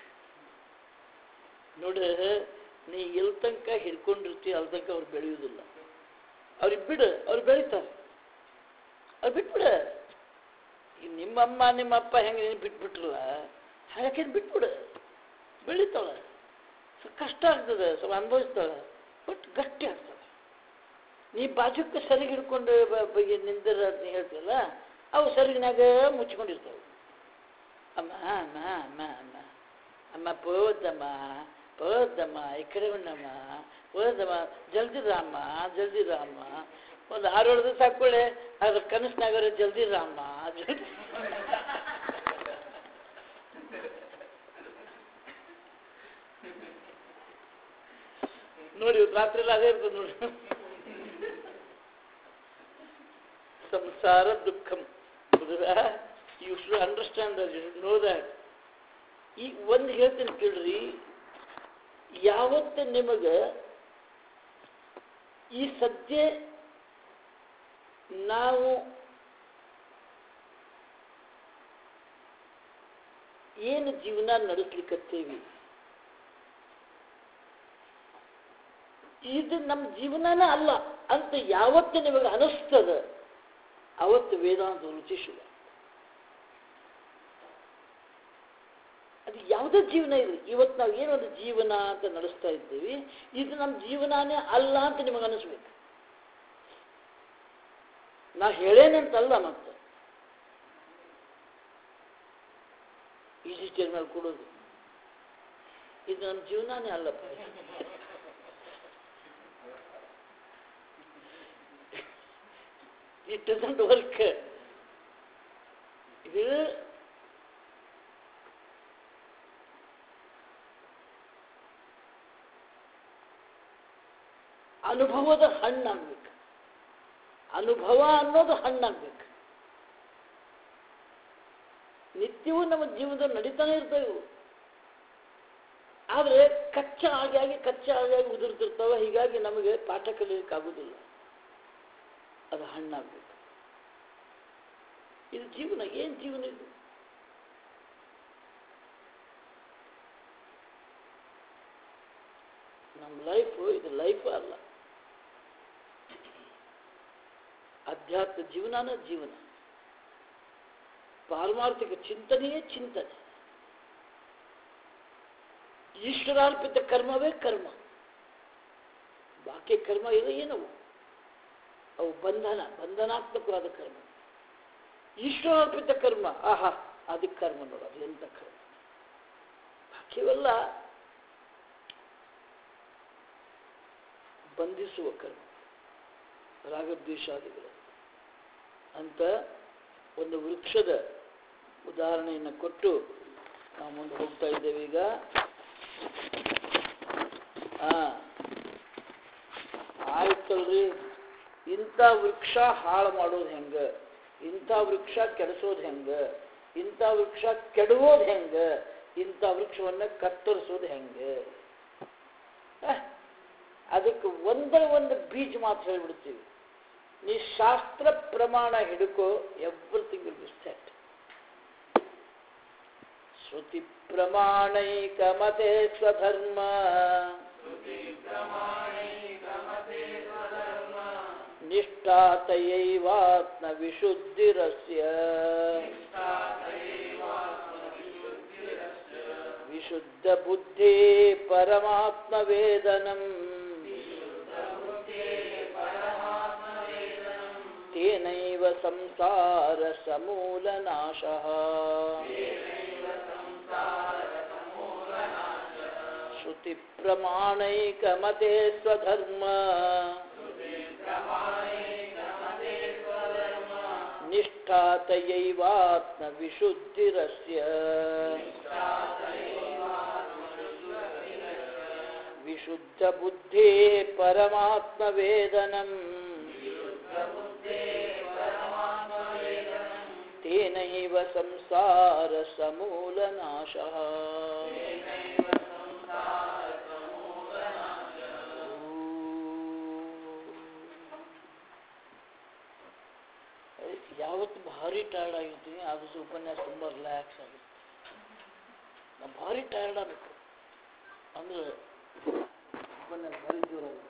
ನೋಡಿ ನೀ ಎಲ್ ತನಕ ಹಿಡ್ಕೊಂಡಿರ್ತೀವಿ ಅಲ್ಲಿ ತನಕ ಅವ್ರು ಬೆಳೆಯುವುದಿಲ್ಲ ಅವ್ರಿಗೆ ಬಿಡು ಅವ್ರು ಬೆಳಿತಾರೆ ಅವ್ರು ಬಿಟ್ಬಿಡ ಈಗ ನಿಮ್ಮಮ್ಮ ನಿಮ್ಮ ಅಪ್ಪ ಹೆಂಗೆ ನೀನು ಬಿಟ್ಬಿಟ್ರಲ್ಲ ಹಾಗೆ ಬಿಟ್ಬಿಡು ಬೆಳಿತಾಳೆ ಸ್ವಲ್ಪ ಕಷ್ಟ ಆಗ್ತದೆ ಸ್ವಲ್ಪ ಅನುಭವಿಸ್ತಾಳೆ ಬಟ್ ಗಟ್ಟಿ ಆಗ್ತದೆ ನೀ ಬಾಜುಕ್ಕೆ ಸರಿಗೆ ಹಿಡ್ಕೊಂಡು ನಿಂದಿರ ಅಂತ ನೀ ಹೇಳ್ತೀಯಲ್ಲ ಅವು ಸರಿಗಿನಾಗ ಮುಚ್ಕೊಂಡಿರ್ತಾವೆ ಅಮ್ಮ ಅಮ್ಮ ಅಮ್ಮ ಅಮ್ಮ ಅಮ್ಮ ಪೋದಮ್ಮ ಪೋದಮ್ಮ ಈ ಕಡೆ ಉಣ್ಣಮ್ಮ ಪೋದಮ್ಮ ಜಲ್ದಿ ರಾಮ ಜಲ್ದಿ ರಾಮ ಒಂದು ಆರು ಏಳು ದಿವಸ ಹಾಕೊಳ್ಳಿ ಅದ್ರ ಕನಸಿನಾಗಾರ ಜಲ್ದಿ ರಾಮ ಜಲ್ದಿ ನೋಡಿ ಇವತ್ತು ರಾತ್ರಿ ಎಲ್ಲ ಅದೇ ಇರ್ತದೆ ನೋಡಿ ಸಂಸಾರ ದುಃಖಂ you should understand that you should know that ಈಗ ಒಂದು ಹೇಳ್ತೀನಿ ಕೇಳ್ರಿ ಯಾವತ್ತು ನಿಮಗೆ ಈ ಸದ್ಯ ನಾವು ಏನು ಜೀವನ ನಡೆಸ್ಲಿಕ್ಕತ್ತೀವಿ ಇದು ನಮ್ಮ ಜೀವನನೇ ಅಲ್ಲ ಅಂತ ಯಾವತ್ತು ನಿಮಗೆ ಅನಿಸ್ತದ ಅವತ್ತು ವೇದಾಂತ ರುಚಿ ಶುರು ಅದು ಯಾವುದೇ ಜೀವನ ಇರಲಿ ಇವತ್ತು ನಾವು ಏನೊಂದು ಜೀವನ ಅಂತ ನಡೆಸ್ತಾ ಇದ್ದೀವಿ ಇದು ನಮ್ಮ ಜೀವನನೇ ಅಲ್ಲ ಅಂತ ನಿಮಗೆ ಅನಿಸ್ಬೇಕು ನಾ ಹೇಳೇನಂತಲ್ಲ ಮತ್ತೆ ಈಜಿ ಚೇರ್ ಮೇಲೆ ಕೊಡೋದು ಇದು ನನ್ನ ಜೀವನನೇ ಅಲ್ಲಪ್ಪ ಇಟ್ ಡಸಂಟ್ ವರ್ಕ್ ಇದು ಅನುಭವದ ಹಣ್ಣಾಗ್ಬೇಕು ಅನುಭವ ಅನ್ನೋದು ಹಣ್ಣಾಗ್ಬೇಕು ನಿತ್ಯವೂ ನಮ್ಮ ಜೀವನದಲ್ಲಿ ನಡೀತಾನೆ ಇರ್ತವೆ ಇವು ಆದರೆ ಕಚ್ಚಾ ಆಗಿ ಆಗಿ ಕಚ್ಚಾ ಆಗಿ ಆಗಿ ಉದುರ್ತಿರ್ತಾವೆ ಹೀಗಾಗಿ ನಮಗೆ ಪಾಠ ಕಲಿಯಲಿಕ್ಕೆ ಆಗುದಿಲ್ಲ ಅದು ಹಣ್ಣಾಗ್ಬೇಕು ಇದು ಜೀವನ ಏನು ಜೀವನ ಇದು ನಮ್ಮ ಲೈಫು ಇದು ಲೈಫ್ ಅಲ್ಲ ಅಧ್ಯಾತ್ಮ ಜೀವನನ ಜೀವನ ಪಾರಮಾರ್ಥಿಕ ಚಿಂತನೆಯೇ ಚಿಂತನೆ ಈಶ್ವರಾರ್ಪಿತ ಕರ್ಮವೇ ಕರ್ಮ ಬಾಕಿ ಕರ್ಮ ಇದೆ ಏನವು ಅವು ಬಂಧನ ಬಂಧನಾತ್ಮಕವಾದ ಕರ್ಮ ಈಶ್ವರಾರ್ಪಿತ ಕರ್ಮ ಆಹಾ ಅದಕ್ಕೆ ಕರ್ಮ ನೋಡೋದು ಎಂತ ಕರ್ಮ ಬಾಕಿವೆಲ್ಲ ಬಂಧಿಸುವ ಕರ್ಮ ರಾಗದ್ವೇಷಾದಿಗಳು ಅಂತ ಒಂದು ವೃಕ್ಷದ ಉದಾಹರಣೆಯನ್ನು ಕೊಟ್ಟು ನಾವು ಮುಂದೆ ಹೋಗ್ತಾ ಇದ್ದೇವೆ ಈಗ ಹಾ ಆಯ್ತಲ್ರಿ ಇಂಥ ವೃಕ್ಷ ಹಾಳು ಮಾಡೋದು ಹೆಂಗ ಇಂಥ ವೃಕ್ಷ ಕೆಡಿಸೋದು ಹೆಂಗ ಇಂಥ ವೃಕ್ಷ ಕೆಡುವುದು ಹೆಂಗ ಇಂಥ ವೃಕ್ಷವನ್ನು ಕತ್ತರಿಸೋದು ಹೆಂಗೆ ಅಹ್, ಅದಕ್ಕೆ ಒಂದೇ ಒಂದು ಬೀಜ ಮಾತ್ರ ಹೇಳ್ಬಿಡ್ತೀವಿ ನೀ ಶಾಸ್ತ್ರ ಪ್ರಮಾಣ ಹಿಡ್ಕೋ ಎವ್ರಿಥಿಂಗ್ ವಿಲ್ ಬಿ ಸೆಟ್ ಶ್ರುತಿ ಪ್ರಮಾಣೈಕ ಮತೆ ಸ್ವಧರ್ಮ ನಿಷ್ಠಾತಯೈವಾತ್ಮ ವಿಶುದ್ಧಿರಸ್ಯ ವಿಶುದ್ಧ ಬುದ್ಧಿ ಪರಮಾತ್ಮ ವೇದನಂ ತೇನೈವ ಸಂಸಾರ ಸಮೂಲನಾಶಃ ಶ್ರುತಿ ಪ್ರಮಾಣೈಕ ಮತೆ ಸ್ವಧರ್ಮ ನಿಷ್ಠಾತಯೈವಾತ್ಮ ವಿಶುದ್ಧಿರಸ್ಯ ವಿಶುದ್ಧ ಬುದ್ಧೇ ಪರಮಾತ್ಮ ವೇದನಂ ತೇನೈವ ಸಂಸಾರ ಸಮೂಲ ನಾಶ ಯಾವತ್ತು ಭಾರಿ ಟಯರ್ಡ್ ಆಗಿರ್ತೀನಿ ಅದು ಸಹ ಉಪನ್ಯಾಸ ತುಂಬ ರಿಲ್ಯಾಕ್ಸ್ ಆಗುತ್ತೆ ನಾವು ಭಾರಿ ಟಯರ್ಡ್ ಆಗಬೇಕು ಅಂದ್ರೆ ಉಪನ್ಯಾಸ ಭಾರಿ ಜೋರಾಗುತ್ತೆ